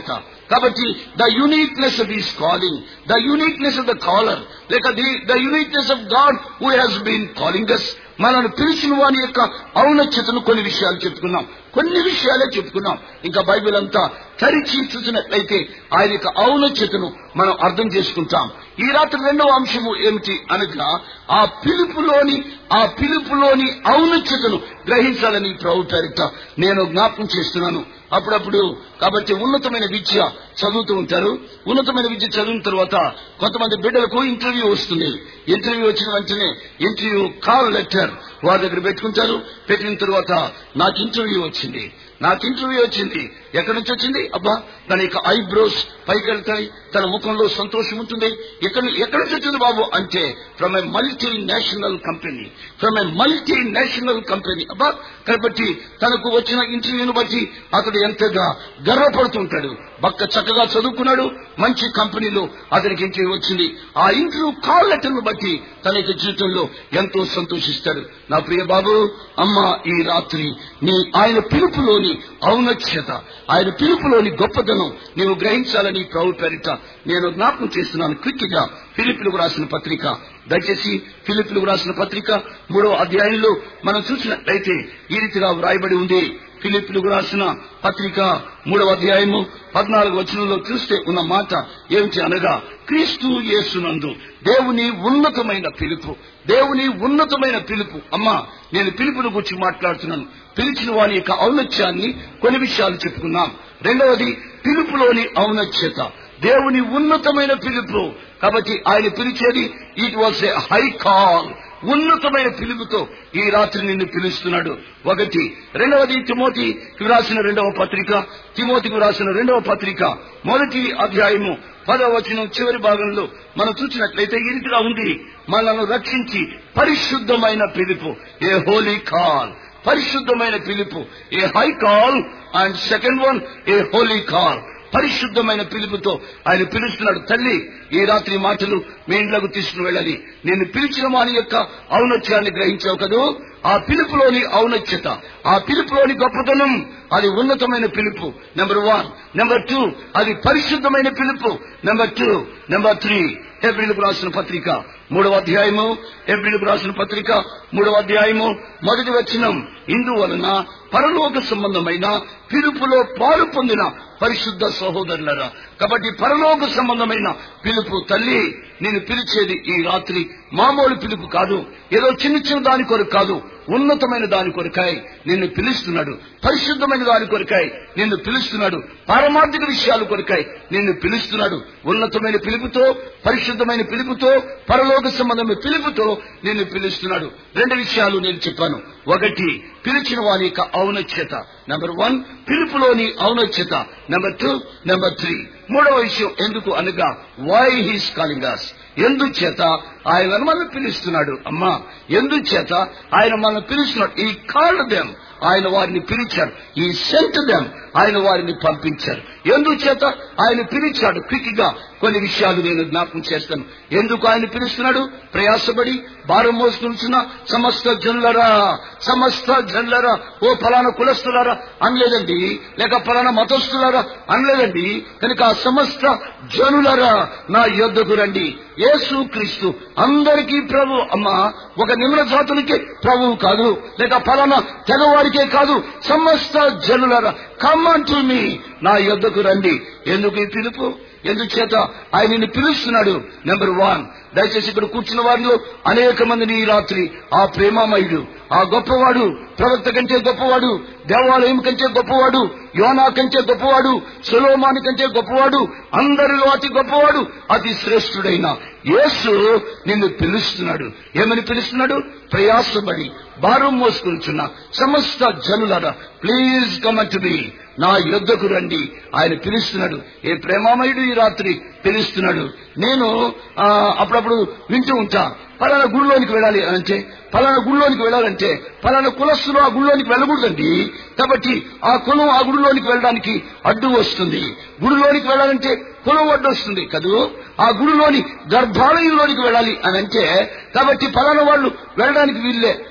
కాబట్టి the uniqueness of his calling the uniqueness of the caller లేక the the uniqueness of God who has been calling us మనల్ని పిలిచిన వాని యొక్క ఔన్నత్యతను కొన్ని విషయాలు చెప్పుకున్నాం కొన్ని విషయాలే చెప్పుకున్నాం ఇంకా బైబిల్ అంతా తరిచి చూసినట్లయితే ఆయన యొక్క ఔన్నత్యతను మనం అర్థం చేసుకుంటాం ఈ రాత్రి రెండవ అంశము ఏమిటి అనగా ఆ పిలుపులోని ఆ పిలుపులోని ఔన్నత్యతను గ్రహించాలని ప్రభు పేరిట నేను జ్ఞాపకం చేస్తున్నాను అప్పుడప్పుడు కాబట్టి ఉన్నతమైన విద్య చదువుతూ ఉంటారు ఉన్నతమైన విద్య చదివిన తర్వాత కొంతమంది బిడ్డలకు ఇంటర్వ్యూ వస్తుంది ఇంటర్వ్యూ వచ్చిన వెంటనే ఇంటర్వ్యూ కాల్ లెటర్ వారి దగ్గర పెట్టుకుంటారు పెట్టిన తర్వాత నాకు ఇంటర్వ్యూ వచ్చింది నాకు ఇంటర్వ్యూ వచ్చింది ఎక్కడి నుంచి వచ్చింది అబ్బా తన యొక్క ఐబ్రోస్ పైకి వెళ్తాయి తన ముఖంలో సంతోషం ఉంటుంది ఎక్కడి ఎక్కడి నుంచి వచ్చింది బాబు అంటే from a multinational company from a multinational company అబ్బా కాబట్టి తనకు వచ్చిన ఇంటర్వ్యూను బట్టి అతడు ఎంతగా గర్వపడుతుంటాడు బక్క చక్కగా చదువుకున్నాడు మంచి కంపెనీలో అతనికి ఇంటర్వ్యూ వచ్చింది ఆ ఇంటర్వ్యూ కాల్ లెటర్ను బట్టి తన యొక్క జీవితంలో ఎంతో సంతోషిస్తాడు నా ప్రియ బాబు అమ్మ ఈ రాత్రి నీ ఆయన పిలుపులోని ఔన్నత్యత ఆయన పిలుపులోని గొప్పతనం నీవు గ్రహించాలని ప్రభు పేరిట నేను జ్ఞాపకం చేస్తున్నాను క్విక్ గా ఫిలిపిలకు రాసిన పత్రిక దయచేసి ఫిలిపిలకు రాసిన పత్రిక మూడవ అధ్యాయంలో మనం చూసినట్లయితే ఈ రీతిగా వ్రాయబడి ఉంది ఫిలిపిలకు రాసిన పత్రిక మూడవ అధ్యాయము పద్నాలుగు వచనంలో చూస్తే ఉన్న మాట ఏమిటి అనగా క్రీస్తు యేసునందు దేవుని ఉన్నతమైన పిలుపు దేవుని ఉన్నతమైన పిలుపు అమ్మా నేను పిలుపును గురించి మాట్లాడుతున్నాను పిలిచిన వాని యొక్క ఔన్నత్యాన్ని కొన్ని విషయాలు చెప్పుకున్నాం రెండవది పిలుపులోని ఔన్నత్యత దేవుని ఉన్నతమైన పిలుపు కాబట్టి ఆయన పిలిచేది it was a high call ఉన్నతమైన పిలుపుతో ఈ రాత్రి నిన్ను పిలుస్తున్నాడు ఒకటి రెండవది తిమోతికి రాసిన రెండవ పత్రిక తిమోతికి రాసిన రెండవ పత్రిక మొదటి అధ్యాయము పదవ వచనం చివరి భాగంలో మనం చూసినట్లయితే ఈ రీతిగా ఉంది మనల్ని రక్షించి పరిశుద్ధమైన పిలుపు ఏ హోలీ కాల్ పరిశుద్ధమైన పిలుపు a high call and second one a holy call పరిశుద్ధమైన పిలుపుతో ఆయన పిలుస్తున్నాడు తల్లి ఈ రాత్రి మాటలు మీ ఇంట్లోకి తీసుకుని వెళ్ళాలి నేను పిలిచిన వాని యొక్క ఔన్నత్యాన్ని గ్రహించావు కదూ ఆ పిలుపులోని ఔన్నత్యత ఆ పిలుపులోని గొప్పతనం అది ఉన్నతమైన పిలుపు నెంబర్ వన్ నెంబర్ టూ అది పరిశుద్ధమైన పిలుపు నెంబర్ టూ నెంబర్ త్రీ ఏప్రిల్కు రాసిన పత్రిక మూడవ అధ్యాయము ఏప్రిల్కు రాసిన పత్రిక మూడవ అధ్యాయము మొదటి వచనం ఇందువలన పరలోక సంబంధమైన పిలుపులో పాలు పొందిన పరిశుద్ధ సహోదరులరా కాబట్టి పరలోక సంబంధమైన పిలుపు తల్లి నేను పిలిచేది ఈ రాత్రి మామూలు పిలుపు కాదు ఏదో చిన్న చిన్న దాని కొరకు కాదు ఉన్నతమైన దాని కొరకాయి నిన్ను పిలుస్తున్నాడు పరిశుద్ధమైన దాని కొరకాయి నిన్ను పిలుస్తున్నాడు పారమార్థిక విషయాల కొరకాయి నిన్ను పిలుస్తున్నాడు ఉన్నతమైన పిలుపుతో పరిశుద్ధమైన పిలుపుతో పరలోక సంబంధమైన పిలుపుతో నిన్ను పిలుస్తున్నాడు రెండు విషయాలు నేను చెప్పాను ఒకటి పిలిచిన వాని యొక్క ఔన్నత్యత నెంబర్ వన్ పిలుపులోని ఔన్నత్యత నెంబర్ టూ నెంబర్ త్రీ మూడవ విషయం ఎందుకు అనగా వై హీస్ కాలింగ్ అస్ ఎందుచేత ఆయన మనల్ని పిలుస్తున్నాడు అమ్మా ఎందుచేత ఆయన మనల్ని పిలుస్తున్నాడు ఈ కాల్డ్ దెమ్ ఆయన వారిని పిలిచాడు ఈ సెంట్ దెమ్ ఆయన వారిని పంపించారు ఎందుచేత ఆయన పిలిచాడు క్విక్ గా కొన్ని విషయాలు నేను జ్ఞాపకం చేస్తాను ఎందుకు ఆయన పిలుస్తున్నాడు ప్రయాసపడి భారం మోసుకుంటున్న సమస్త జనులరా సమస్త జనులరా ఓ ఫలానా కులస్తులారా అనలేదండి లేక ఫలానా మతస్థులారా అనలేదండి కనుక ఆ సమస్త జనులరా నా యొద్దకు రండి యేసు క్రీస్తు అందరికీ ప్రభు అమ్మ ఒక నిమ్న జాతులకే ప్రభువు కాదు లేక ఫలానా తెగవారికే కాదు సమస్త జనులరా కమ్మన్ టు మీ నా యొద్దకు రండి ఎందుకు ఈ పిలుపు ఎందుచేత ఆయన నిన్ను పిలుస్తున్నాడు నెంబర్ వన్ దయచేసి ఇక్కడ కూర్చున్న వారిలో అనేక మందిని ఈ రాత్రి ఆ ప్రేమామయుడు ఆ గొప్పవాడు ప్రవక్త కంటే గొప్పవాడు దేవాలయం కంటే గొప్పవాడు యోనా కంటే గొప్పవాడు సులోమాని కంటే గొప్పవాడు అందరిలో అతి గొప్పవాడు అతి శ్రేష్ఠుడైన యేసు నిన్ను పిలుస్తున్నాడు ఏమని పిలుస్తున్నాడు ప్రయాసపడి భారం మోసుకుంటున్న సమస్త జనులరా ప్లీజ్ కమన్ టు మీ నా యుద్ధకు రండి ఆయన పిలుస్తున్నాడు ఏ ప్రేమామయుడు ఈ రాత్రి పిలుస్తున్నాడు నేను ఆ, అప్పుడప్పుడు వింటూ ఉంటా పలానా గుడిలోనికి వెళ్ళాలి అంటే పలానా గుడిలోనికి వెళ్ళాలంటే పలానా కులస్తులు ఆ గుడిలోనికి వెళ్ళకూడదండి కాబట్టి ఆ కులం ఆ గుడిలోనికి వెళ్ళడానికి అడ్డు వస్తుంది గుడిలోనికి వెళ్ళాలంటే కులం అడ్డు వస్తుంది కదూ ఆ గుడిలోని గర్భాలయంలోనికి వెళ్ళాలి అని అంటే కాబట్టి పలానా వాళ్ళు వెళ్ళడానికి వీళ్ళే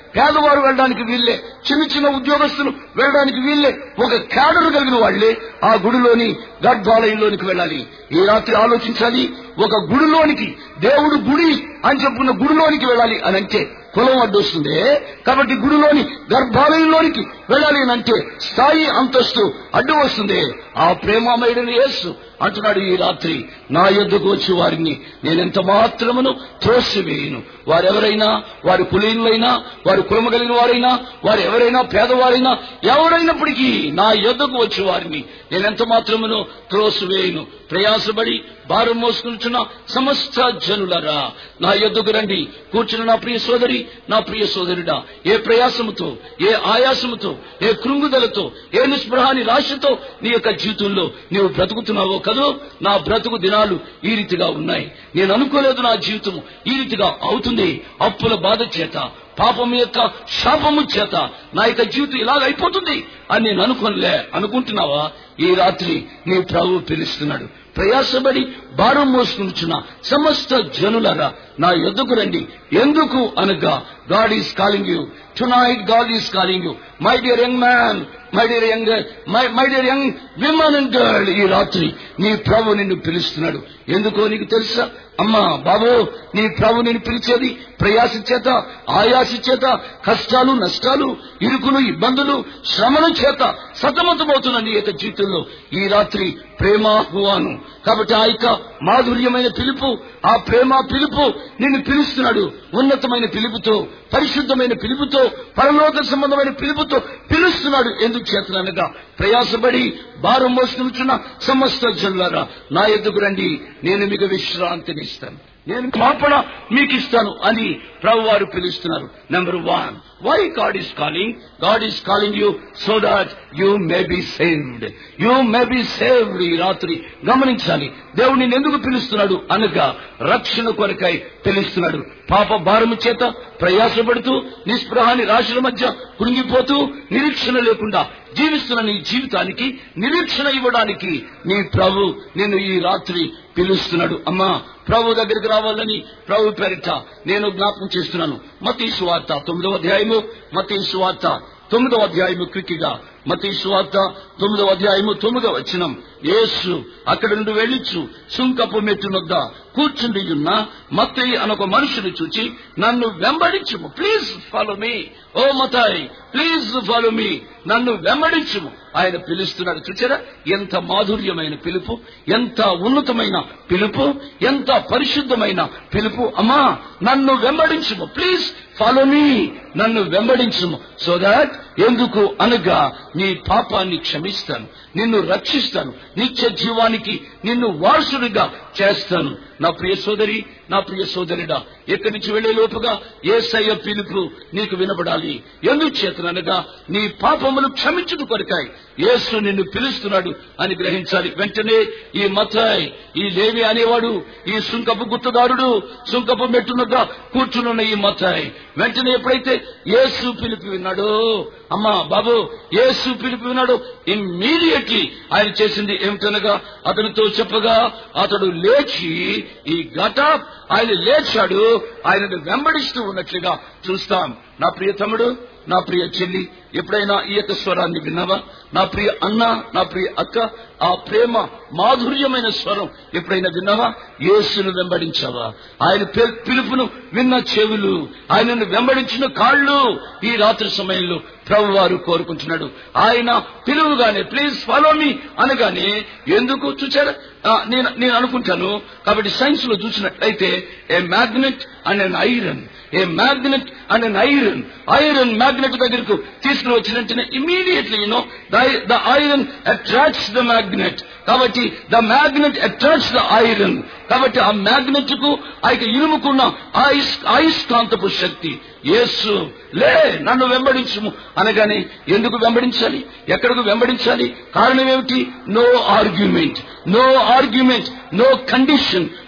పేదవారు వెళ్ళడానికి వీళ్ళే చిన్న చిన్న ఉద్యోగస్తులు వెళ్ళడానికి వీళ్ళే ఒక క్యాడర్ కలిగిన వాళ్లే ఆ గుడిలోని గర్భాలయంలోనికి వెళ్ళాలి ఈ రాత్రి ఆలోచించాలి ఒక గుడిలోనికి దేవుడు గుడి అని చెప్పుకున్న గుడిలోనికి వెళ్ళాలి అని అంటే కులం అడ్డొస్తుంది కాబట్టి గుడిలోని గర్భాలయంలోనికి వెళ్ళాలి అని అంటే స్థాయి అంతస్తు అడ్డు వస్తుంది ఆ ప్రేమమయుడిని యేసు అంటున్నాడు ఈ రాత్రి నా యొద్దకు వచ్చి వారిని నేనెంత మాత్రమును త్రోసివేయను వారెవరైనా వారి కులీనులైనా వారి కులమ కలిగిన వారైనా వారు ఎవరైనా పేదవారైనా ఎవరైనప్పటికీ నా యొద్దకు వచ్చి వారిని నేనెంత మాత్రమును త్రోసివేయను ప్రయాసపడి భారం మోసుకుంటున్న సమస్త జనులరా నా యొద్దకు రండి కూర్చున్న నా ప్రియ సోదరి నా ప్రియ సోదరుడా ఏ ప్రయాసముతో ఏ ఆయాసముతో ఏ కృంగుదలతో ఏ నిస్పృహాని రాశితో నీ యొక్క జీవితంలో నీవు బ్రతుకుతున్నావో కదూ నా బ్రతుకు దినాలు ఈ రీతిగా ఉన్నాయి నేను అనుకోలేదు నా జీవితం ఈ రీతిగా అవుతుంది అప్పుల బాధ చేత పాపం యొక్క శాపము చేత నా యొక్క జీవితం ఇలాగ అయిపోతుంది అని నేను అనుకోనిలే అనుకుంటున్నావా ఈ రాత్రి నీ ప్రభు పిలుస్తున్నాడు ప్రయాసపడి భారం మోసుకుంటున్న సమస్త జనులరా నా యొద్దకు రండి ఎందుకు అనగా God is calling you tonight God is calling you my dear young man my dear young my dear young women and girl ఈ రాత్రి నీ ప్రభు నిన్ను పిలుస్తున్నాడు ఎందుకో నీకు తెలుసా అమ్మా బాబు నీ ప్రభు నిన్ను పిలిచేది ప్రయాస చేత ఆయాస చేత కష్టాలు నష్టాలు ఇరుకులు ఇబ్బందులు శ్రమల చేత సతమతమవుతున్న నీ యొక్క జీవితంలో ఈ రాత్రి ప్రేమ హువాను కాబట్టి ఆ యొక్క మాధుర్యమైన పిలుపు ఆ ప్రేమ పిలుపు నిన్ను పిలుస్తున్నాడు ఉన్నతమైన పిలుపుతో పరిశుద్ధమైన పిలుపుతో పరలోక సంబంధమైన పిలుపుతో పిలుస్తున్నాడు ఎందుకు చేతనగా ప్రయాసపడి భారం మోసుకుంటున్న సమస్త జనులారా నా ఎద్దుకు రండి నేను మీకు విశ్రాంతినిస్తాను నేను క్షమాపణ మీకు ఇస్తాను అని ప్రభు వారు పిలుస్తున్నారు number one why God is calling God is calling you so that you may be saved you may be saved ఈ రాత్రి గమనించాలి దేవుడు నిన్ను ఎందుకు పిలుస్తున్నాడు అనగా రక్షణ కొరకై పిలుస్తున్నాడు పాప భారము చేత ప్రయాసపడుతూ నిస్పృహాని రాశుల మధ్య కృంగిపోతూ నిరీక్షణ లేకుండా జీవిస్తున్న నీ జీవితానికి నిరీక్షణ ఇవ్వడానికి నీ ప్రభు నిన్ను ఈ రాత్రి పిలుస్తున్నాడు అమ్మా ప్రభు దగ్గరికి రావాలని ప్రభు పేరిట నేను జ్ఞాపకం చేస్తున్నాను మతీ సువార్త తొమ్మిదవ అధ్యాయము మతీ సువార్త తొమ్మిదవ అధ్యాయము క్రిక్కిగా మతీ సువార్త తొమ్మిదవ అధ్యాయము తొమ్మిదవ వచనం యేసు అక్కడి నుండి వెళ్ళిచ్చు సుంకపు మెట్టునొద్ద కూర్చుండి ఉన్న మత్తయి అనొక మనుషుని చూచి నన్ను వెంబడించుము ప్లీజ్ ఫాలో మీ ఓ మతాయి ప్లీజ్ ఫాలో మీ నన్ను వెంబడించుము ఆయన పిలుస్తున్నాడు చూచారా ఎంత మాధుర్యమైన పిలుపు ఎంత ఉన్నతమైన పిలుపు ఎంత పరిశుద్ధమైన పిలుపు అమ్మా నన్ను వెంబడించుము ప్లీజ్ ఫాలో మీ నన్ను వెంబడించుము సో దాట్ ఎందుకు అనగా నీ పాపాన్ని క్షమిస్తాను నిన్ను రక్షిస్తాను నిత్య జీవానికి నిన్ను వారసుడిగా చేస్తాను నా ప్రియ సోదరి నా ప్రియ సోదరుడా ఎక్కడి నుంచి వెళ్లే లోపుగా ఏసయ్య పిలుపు నీకు వినబడాలి ఎందుకు చేతననగా నీ పాపములు క్షమించుడు కొరకాయి యేసు నిన్ను పిలుస్తున్నాడు అని గ్రహించాలి వెంటనే ఈ మతాయ్ ఈ లేవి అనేవాడు ఈ సుంకపు గుత్తదారుడు సుంకపు మెట్టునగా కూర్చునున్న ఈ మతాయ్ వెంటనే ఎప్పుడైతే యేసు పిలుపు విన్నాడో అమ్మా బాబు యేసు పిలుపు విన్నాడు ఇమ్మీడియట్లీ ఆయన చేసింది ఏమిటనగా అతనితో చెప్పగా అతడు లేచి ఈ గట ఆయన లేచాడు ఆయనను వెంబడిస్తూ ఉన్నట్లుగా చూస్తాం నా ప్రియ తమ్ముడు నా ప్రియ చెల్లి ఎప్పుడైనా ఈ యొక్క స్వరాన్ని విన్నావా నా ప్రియ అన్న నా ప్రియ అక్క ఆ ప్రేమ మాధుర్యమైన స్వరం ఎప్పుడైనా విన్నావా యేసును వెంబడించావా ఆయన పి- పిలుపును విన్న చెవులు ఆయనను వెంబడించిన కాళ్ళు ఈ రాత్రి సమయంలో ప్రభు వారు కోరుకుంటున్నాడు ఆయన పిలువుగానే ప్లీజ్ ఫాలో మీ అనగానే ఎందుకు చూచారా ఆ, నేను నేను అనుకుంటాను కాబట్టి సైన్స్ లో చూసినట్లయితే a magnet and an iron a magnet and an iron iron magnet దగ్గరకు తీసుకుని వచ్చిన వెంటనే immediately you know the iron attracts the magnet కాబట్టి the magnet attracts the iron కాబట్టి ఆ మ్యాగ్నెట్ కు ఆ యొక్క ఇనుముకున్న ఆయుష్ ఆయుష్కాంతపు శక్తి యేసు లే నన్ను వెంబడించుము అనగానే ఎందుకు వెంబడించాలి ఎక్కడికి వెంబడించాలి కారణం ఏమిటి no argument no argument no condition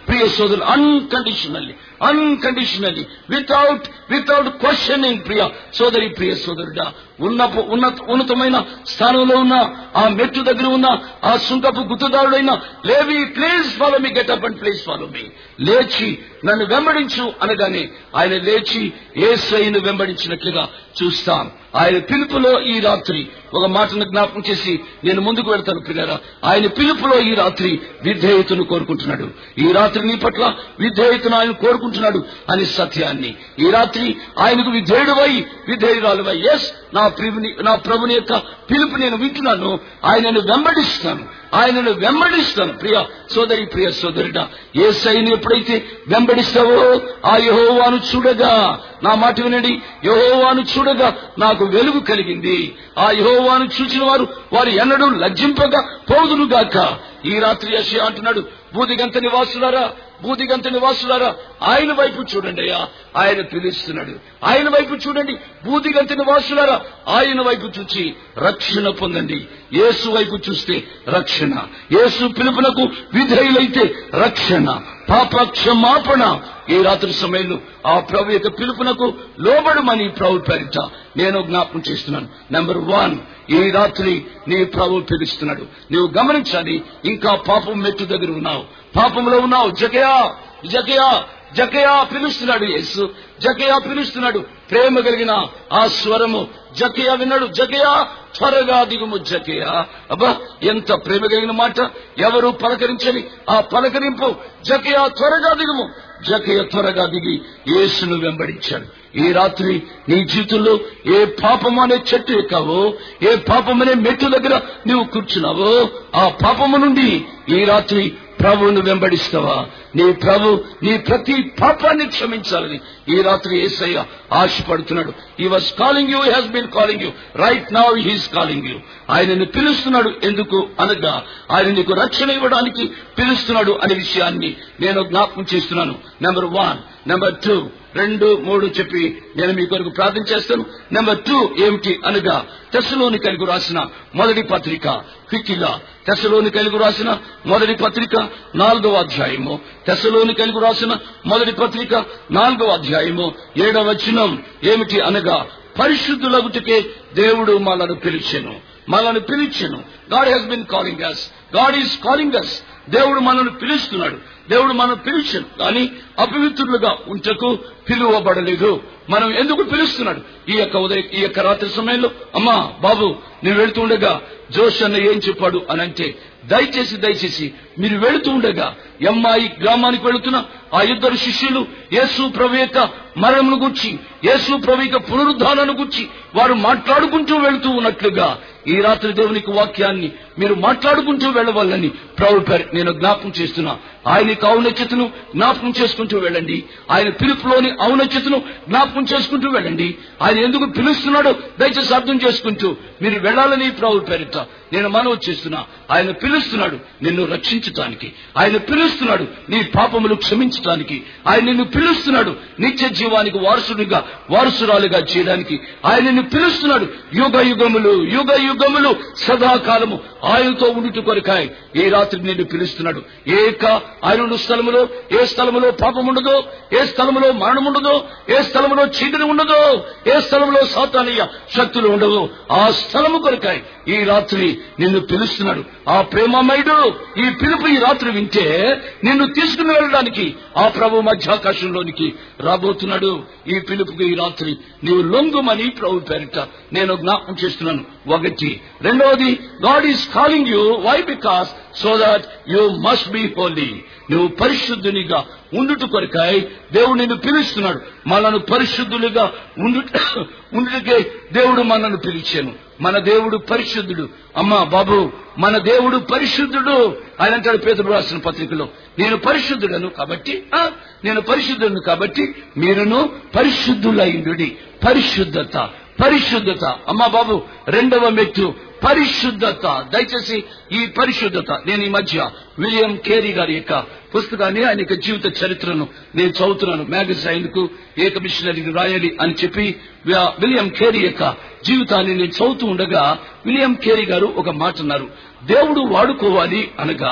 ప్రియ సోదరులు unconditionally unconditionally without without questioning ప్రియ సోదరి ప్రియ సోదరుడా ఉన్న ఉన్నత ఉన్నతమైన స్థానంలో ఉన్న ఆ మెట్టు దగ్గర ఉన్న ఆ సుంకపు గుర్తుదారుడైన Levi please follow me get up and please follow me లేచి నన్ను వెంబడించు అనగానే ఆయన లేచి ఏసైను వెంబడించినట్లుగా చూస్తాం ఆయన పిలుపులో ఈ రాత్రి ఒక మాటను జ్ఞాపకం చేసి నేను ముందుకు వెళ్తాను ప్రియారా ఆయన పిలుపులో ఈ రాత్రి విధేయతను కోరుకుంటున్నాడు ఈ రాత్రి నీ పట్ల విధేయతను ఆయన కోరుకుంటున్నాడు అని సత్యాన్ని ఈ రాత్రి ఆయనకు విధేయుడువై విధేయురాలువై ఎస్ నా ప్రభుని నా ప్రభుని యొక్క పిలుపు నేను వింటున్నాను ఆయనను వెంబడిస్తాను ఆయనను వెంబడిస్తాను ప్రియ సోదరి ప్రియ సోదరుడా ఏ సైని ఎప్పుడైతే వెంబడిస్తావో ఆ యహోవాను చూడగా నా మాట వినండి యహోవాను చూడగా నాకు వెలుగు కలిగింది ఆ యహోవాను చూసిన వారు వారు ఎన్నడూ లజ్జింపగా పోదునుగాక ఈ రాత్రి యశ అంటున్నాడు బూదిగంత నివాసులారా బూదిగంత నివాసులారా ఆయన వైపు చూడండి అయ్యా ఆయన పిలుస్తున్నాడు ఆయన వైపు చూడండి బూదిగంత నివాసులారా ఆయన వైపు చూచి రక్షణ పొందండి యేసు వైపు చూస్తే రక్షణ యేసు పిలుపునకు విధేయులైతే రక్షణ పాప క్షమాపణ ఈ రాత్రి సమయంలో ఆ ప్రభు యొక్క పిలుపునకు లోబడమని ప్రభు పేరిట నేను జ్ఞాపకం చేస్తున్నాను నెంబర్ వన్ ఈ రాత్రి నీ ప్రభు పిలుస్తున్నాడు నీవు గమనించాలి ఇంకా పాపం మెట్టు దగ్గర ఉన్నావు పాపంలో ఉన్నావు జకయా జకయా జకయా పిలుస్తున్నాడు యేసు జకయా పిలుస్తున్నాడు ప్రేమ కలిగిన ఆ స్వరము జకయా విన్నాడు జకయా త్వరగా దిగుము జకయా అబ్బా ఎంత ప్రేమ కలిగిన మాట ఎవరు పలకరించని ఆ పలకరింపు జకయా త్వరగా దిగుము జకయ త్వరగా దిగి యేసును వెంబడించాడు ఈ రాత్రి నీ జీవితంలో ఏ పాపం అనే చెట్టు ఎక్కావో ఏ పాపం అనే మెట్టు దగ్గర నీవు కూర్చున్నావో ఆ పాపము నుండి ఈ రాత్రి ప్రభువును వెంబడిస్తావా నీ ప్రభు నీ ప్రతి పాపాన్ని క్షమించాలని ఈ రాత్రి ఏసయ్య ఆశపడుతున్నాడు he was calling you has been calling you right now he's calling you ఆయనను పిలుస్తున్నాడు ఎందుకు అనగా ఆయన నీకు రక్షణ ఇవ్వడానికి పిలుస్తున్నాడు అనే విషయాన్ని నేను జ్ఞాపకం చేస్తున్నాను నెంబర్ వన్ నెంబర్ టూ రెండు మూడు చెప్పి నేను మీ కొరకు ప్రార్థన చేస్తాను నెంబర్ టూ ఏమిటి అనగా తెసలోని కలిగి రాసిన మొదటి పత్రిక క్విక్కిగా తెసలోని కలిగి రాసిన మొదటి పత్రిక నాలుగవ అధ్యాయము తెసలోని కలిగి రాసిన మొదటి పత్రిక నాలుగవ అధ్యాయము ఏడవ వచనం ఏమిటి అనగా పరిశుద్ధులగుటకే దేవుడు మనను పిలిచెను మనల్ని పిలిచెను God has been calling us God is calling us దేవుడు మనల్ని పిలుస్తున్నాడు దేవుడు మనం పిలిచాడు కానీ అపవిత్రులుగా ఉంచకు పిలువబడలేదు మనం ఎందుకు పిలుస్తున్నాడు ఈ యొక్క ఉదయ ఈ యొక్క రాత్రి సమయంలో అమ్మా బాబు నేను వెళుతూ ఉండగా జోష్ అన్న ఏం చెప్పాడు అని అంటే దయచేసి దయచేసి మీరు వెళుతూ ఉండగా ఎమ్మాయి గ్రామానికి వెళుతున్న ఆ ఇద్దరు శిష్యులు యేసు ప్రభు యొక్క మరణమును గుర్చి యేసు ప్రభు యొక్క పునరుద్ధాలను గుర్చి వారు మాట్లాడుకుంటూ వెళుతూ ఉన్నట్లుగా ఈ రాత్రి దేవునికి వాక్యాన్ని మీరు మాట్లాడుకుంటూ వెళ్ళవాలని ప్రభు పేరు నేను జ్ఞాపకం చేస్తున్నా ఆయన యొక్క ఔన్నత్యతను జ్ఞాపకం చేసుకుంటూ వెళ్ళండి ఆయన పిలుపులోని ఔన్నత్యతను జ్ఞాపకం చేసుకుంటూ వెళ్ళండి ఆయన ఎందుకు పిలుస్తున్నాడో దయచేసి అర్థం చేసుకుంటూ మీరు వెళ్ళాలని ప్రభు పేరిట నేను మనవి చేస్తున్నా ఆయన పిలుస్తున్నాడు నిన్ను రక్షించటానికి ఆయన పిలుస్తున్నాడు నీ పాపములు క్షమించటానికి ఆయన నిన్ను పిలుస్తున్నాడు నిత్య జీవానికి వారసుడిగా వారసురాలుగా చేయడానికి ఆయన నిన్ను పిలుస్తున్నాడు యుగ యుగములు యుగ యుగములు సదాకాలము ఆయనతో ఉండుట కొరకాయ ఈ రాత్రి నిన్ను పిలుస్తున్నాడు ఏక ఆయన స్థలములో ఏ స్థలములో పాపం ఉండదో ఏ స్థలములో మరణం ఉండదో ఏ స్థలములో చీకటి ఉండదో ఏ స్థలంలో సాతానీయ శక్తులు ఉండవో ఆ స్థలము కొరకాయ ఈ రాత్రి నిన్ను పిలుస్తున్నాడు ఆ ప్రేమమయుడు ఈ పిలుపు ఈ రాత్రి వింటే నిన్ను తీసుకుని వెళ్ళడానికి ఆ ప్రభు మధ్యాకాశంలోనికి రాబోతున్నాడు ఈ పిలుపుకి ఈ రాత్రి నీవు లొంగుమని ప్రభు పేరిట నేను జ్ఞాపకం చేస్తున్నాను ఒకటి రెండవది God is calling you why because so that you must be holy నువ్వు పరిశుద్ధునిగా ఉండుట కొరకాయ దేవుడు నిన్ను పిలుస్తున్నాడు మనను పరిశుద్ధులుగా ఉండు ఉండుటకే దేవుడు మనను పిలిచాను మన దేవుడు పరిశుద్ధుడు అమ్మా బాబు మన దేవుడు పరిశుద్ధుడు ఆయన అంటాడు పేదలు రాసిన పత్రికలో నేను పరిశుద్ధుడను కాబట్టి ఆ, నేను పరిశుద్ధుడను కాబట్టి మీరును పరిశుద్ధులైండు పరిశుద్ధత పరిశుద్ధత అమ్మా బాబు రెండవ మెట్టు పరిశుద్ధత దయచేసి ఈ పరిశుద్ధత నేను ఈ మధ్య విలియం కేరీ గారి యొక్క పుస్తకాన్ని ఆయన యొక్క జీవిత చరిత్రను నేను చదువుతున్నాను మ్యాగజైన్ కు ఏక మిషనరీకి రాయాలి అని చెప్పి వి- విలియం కేరీ యొక్క జీవితాన్ని నేను చదువుతూ ఉండగా విలియం కేరీ గారు ఒక మాట అన్నారు దేవుడు వాడుకోవాలి అనగా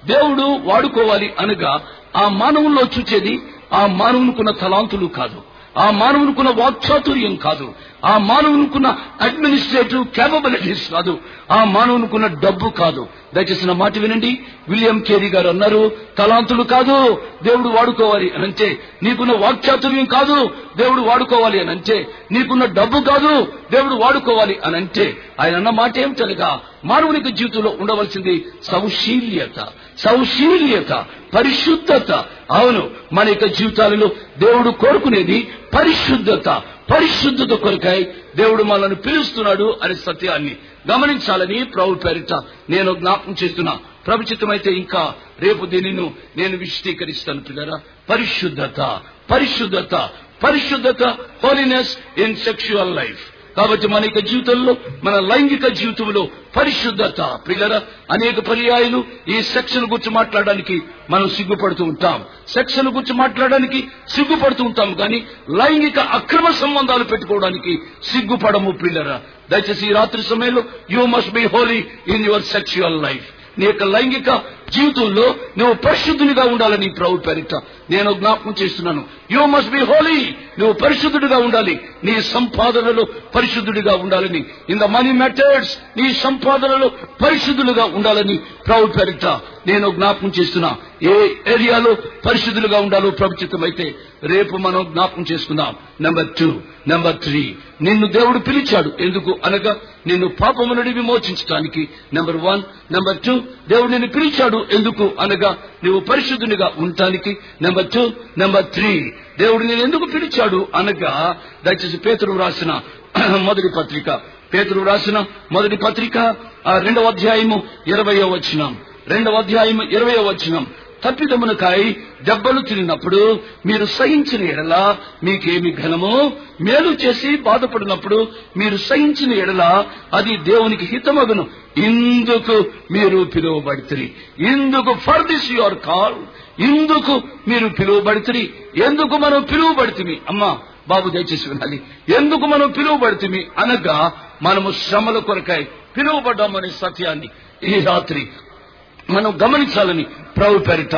దేవుడు వాడుకోవాలి అనగా ఆ మానవుల్లో చూచేది ఆ మానవునికున్న తలాంతులు కాదు ఆ మానవునికున్న వాక్చాతుర్యం కాదు ఆ మానవునికున్న అడ్మినిస్ట్రేటివ్ క్యాపబిలిటీస్ కాదు ఆ మానవునికున్న డబ్బు కాదు దయచేసి నా మాట వినండి విలియం కేరీ గారు అన్నారు తలాంతులు కాదు దేవుడు వాడుకోవాలి అని అంటే నీకున్న వాక్చాతుర్యం కాదు దేవుడు వాడుకోవాలి అని అంటే నీకున్న డబ్బు కాదు దేవుడు వాడుకోవాలి అని అంటే ఆయన అన్న మాట ఏమిటనగా మానవునికి జీవితంలో ఉండవలసింది సౌశీల్యత సౌశీల్యత పరిశుద్ధత అవును మన యొక్క జీవితాలలో దేవుడు కోరుకునేది పరిశుద్ధత పరిశుద్ధత కొరకై దేవుడు మనల్ని పిలుస్తున్నాడు అనే సత్యాన్ని గమనించాలని ప్రభు పేరిట నేను జ్ఞాపకం చేస్తున్నా ప్రభుచితమైతే ఇంకా రేపు దీనిని నేను విశదీకరిస్తాను పిల్లరా పరిశుద్ధత పరిశుద్ధత పరిశుద్ధత హోలీనెస్ ఇన్ సెక్షువల్ లైఫ్ కాబట్టి మన యొక్క జీవితంలో మన లైంగిక జీవితంలో పరిశుద్ధత పిల్లరా అనేక పర్యాయాలు ఈ సెక్షన్ గురించి మాట్లాడడానికి మనం సిగ్గుపడుతూ ఉంటాం సెక్షన్ గురించి మాట్లాడడానికి సిగ్గుపడుతూ ఉంటాం కానీ లైంగిక అక్రమ సంబంధాలు పెట్టుకోవడానికి సిగ్గుపడము పిల్లరా దయచేసి ఈ రాత్రి సమయంలో you must be holy in your sexual life నీ యొక్క లైంగిక జీవితంలో నువ్వు పరిశుద్ధునిగా ఉండాలని ప్రభు పేరిట నేను జ్ఞాపకం చేస్తున్నాను యూ మస్ట్ బి హోలీ నువ్వు పరిశుద్ధుడిగా ఉండాలి నీ సంపాదనలో పరిశుద్ధుడిగా ఉండాలని ఇన్ ద మనీ మెథడ్స్ నీ సంపాదనలో పరిశుద్ధులుగా ఉండాలని ప్రభు పేరిట నేను జ్ఞాపకం చేస్తున్నా ఏ ఏరియాలో పరిశుద్ధులుగా ఉండాలో ప్రభుత్వమైతే రేపు మనం జ్ఞాపకం చేసుకుందాం నెంబర్ టూ నెంబర్ త్రీ నిన్ను దేవుడు పిలిచాడు ఎందుకు అనగా నిన్ను పాపము నుండి విమోచించడానికి నెంబర్ వన్ నెంబర్ టూ దేవుడు నిన్ను పిలిచాడు ఎందుకు అనగా నువ్వు పరిశుద్ధునిగా ఉండటానికి నెంబర్ టూ నెంబర్ త్రీ దేవుడు నేను ఎందుకు పిలిచాడు అనగా దయచేసి పేతురు రాసిన మొదటి పత్రిక పేతురు రాసిన మొదటి పత్రిక ఆ రెండవ అధ్యాయము ఇరవయో వచ్చినాం రెండవ అధ్యాయం ఇరవయో వచ్చినాం తప్పిదమునకాయ దెబ్బలు తిరిగినప్పుడు మీరు సహించిన ఎడల మీకేమి ఘనమో మేలు చేసి బాధపడినప్పుడు మీరు సహించిన ఎడల అది దేవునికి హితమగును ఇందుకు మీరు పిలువబడితిరి ఇందుకు ఫర్ దిస్ యువర్ కాల్ ఇందుకు మీరు పిలువబడితిరి ఎందుకు మనం పిలువబడితిమి అమ్మా బాబు దయచేసి వినాలి ఎందుకు మనం పిలువబడితిమి అనగా మనము శ్రమల కొరకాయ పిలువబడ్డామనే సత్యాన్ని ఈ రాత్రి మనం గమనించాలని ప్రభు పేరిట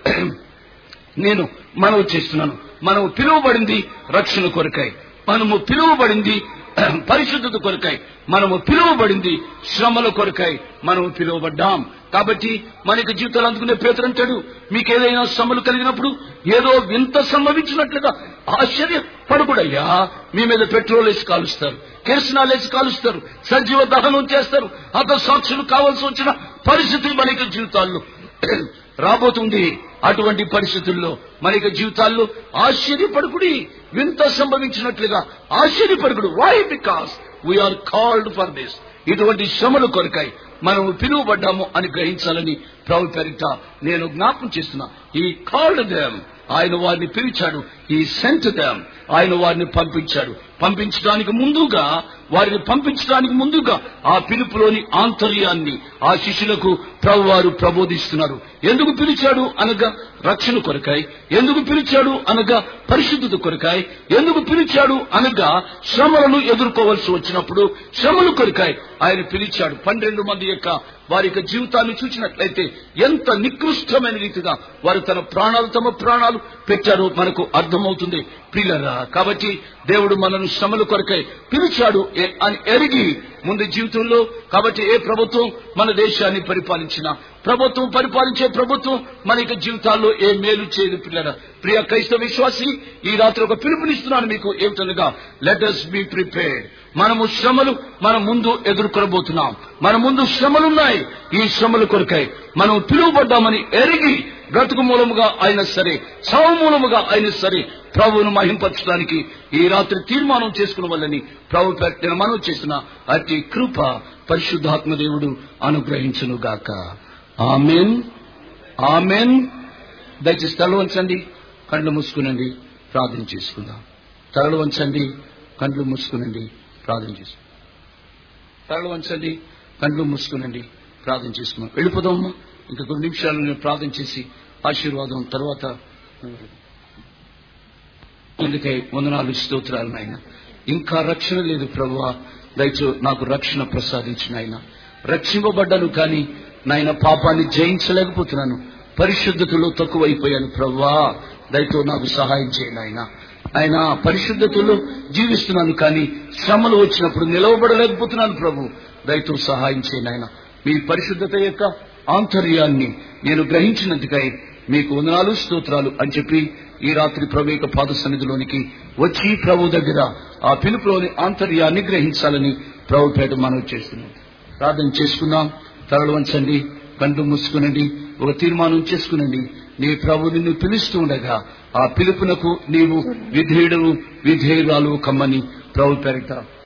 నేను మనవి చేస్తున్నాను మనము పిలువబడింది రక్షణ కొరకాయి మనము పిలువబడింది పరిశుద్ధత కొరకాయి మనము పిలువబడింది శ్రమల కొరకాయి మనము పిలువబడ్డాం కాబట్టి మనకి జీవితాలు అందుకునే పేతురు అంటాడు మీకు ఏదైనా శ్రమలు కలిగినప్పుడు ఏదో వింత సంభవించినట్లుగా ఆశ్చర్య పడుకుడయ్యా మీ మీద పెట్రోల్ వేసి కాలుస్తారు కిరసనాలు వేసి కాలుస్తారు సజీవ దహనం చేస్తారు అంత సాక్షులు కావాల్సి వచ్చిన పరిస్థితులు మనకి జీవితాల్లో రాబోతుంది అటువంటి పరిస్థితుల్లో మనకి జీవితాల్లో ఆశ్చర్యపడుకుడి వింత సంభవించినట్లుగా ఆశ్చర్యపడుకుడు why because we are called for this ఇటువంటి శ్రమలు కొరకాయి మనం పిలువబడ్డాము అని గ్రహించాలని ప్రభు పేరిట నేను జ్ఞాపకం చేస్తున్నా ఈ కాల్డ్ దెమ్ ఆయన వారిని పిలిచాడు ఈ సెంట్ దెమ్ ఆయన వారిని పంపించాడు పంపించడానికి ముందుగా వారిని పంపించడానికి ముందుగా ఆ పిలుపులోని ఆంతర్యాన్ని ఆ శిష్యులకు ప్రభు వారు ప్రబోధిస్తున్నారు ఎందుకు పిలిచాడు అనగా రక్షణ కొరకాయి ఎందుకు పిలిచాడు అనగా పరిశుద్ధత కొరకాయి ఎందుకు పిలిచాడు అనగా శ్రమలను ఎదుర్కోవలసి వచ్చినప్పుడు శ్రమలు కొరకాయి ఆయన పిలిచాడు పన్నెండు మంది యొక్క వారి యొక్క జీవితాన్ని చూసినట్లయితే ఎంత నికృష్టమైన రీతిగా వారు తన ప్రాణాలు తమ ప్రాణాలు పెట్టారో మనకు అర్థమవుతుంది ప్రియులరా కాబట్టి దేవుడు మనను శ్రమల కొరకై పిలిచాడు ఏ- అని ఎరిగి ముందు జీవితంలో కాబట్టి ఏ ప్రభుత్వం మన దేశాన్ని పరిపాలించినా ప్రభుత్వం పరిపాలించే ప్రభుత్వం మన యొక్క జీవితాల్లో ఏ మేలు చేయదు పిల్లల ప్రియ క్రైస్తవ విశ్వాసి ఈ రాత్రి ఒక పిలుపునిస్తున్నాను మీకు ఏమిటనగా లెట్ అస్ బి ప్రిపేర్డ్ మనము శ్రమలు మన ముందు ఎదుర్కొనబోతున్నాం మన ముందు శ్రమలున్నాయి ఈ శ్రమల కొరకై మనం పిలువబడ్డామని ఎరిగి బ్రతుకు మూలముగా అయినా సరే చావు మూలముగా అయినా సరే ప్రభువును మహింపరచడానికి ఈ రాత్రి తీర్మానం చేసుకున్న వల్లని ప్రభు పేరిట నేను మనవి చేసిన అతి కృప పరిశుద్ధాత్మ దేవుడు అనుగ్రహించును గాక ఆమెన్ ఆమెన్ దయచేసి తల వంచండి కళ్ళు మూసుకునండి ప్రార్థన చేసుకుందాం తలలు వంచండి కండ్లు మూసుకునండి ప్రార్థన చేసుకుందాం తలలు వంచండి కండ్లు మూసుకునండి ప్రార్థన చేసుకుందాం వెళ్ళిపోదామమ్మా ఇంకా కొన్ని నిమిషాలు నేను ప్రార్థన చేసి ఆశీర్వాదం తర్వాత అందుకై వందనాలు స్తోత్రాలు నాయన ఇంకా రక్షణ లేదు ప్రభువా దయచో నాకు రక్షణ ప్రసాదించిన ఆయన రక్షింపబడ్డాను కానీ నాయన పాపాన్ని జయించలేకపోతున్నాను పరిశుద్ధతలో తక్కువైపోయాను ప్రవ్వా దయతో నాకు సహాయం చేయండి ఆయన ఆయన పరిశుద్ధతలో జీవిస్తున్నాను కానీ శ్రమలు వచ్చినప్పుడు నిలవబడలేకపోతున్నాను ప్రభు దయతో సహాయం చేయండి ఆయన మీ పరిశుద్ధత యొక్క ఆంతర్యాన్ని నేను గ్రహించినందుకై మీకు వందనాలు స్తోత్రాలు అని చెప్పి ఈ రాత్రి ప్రభు యొక్క పాద సన్నిధిలోనికి వచ్చి ప్రభు దగ్గర ఆ పిలుపులోని ఆంతర్యాన్ని గ్రహించాలని ప్రభు పేట మనవి చేస్తున్నాం ప్రార్థన చేసుకుందాం తరలు వంచండి కండు మూసుకునండి ఒక తీర్మానం చేసుకునండి నీ ప్రభు నిన్ను పిలుస్తూ ఉండగా ఆ పిలుపునకు నీవు విధేయుడు విధేయురాలు కమ్మని ప్రభు పేరిట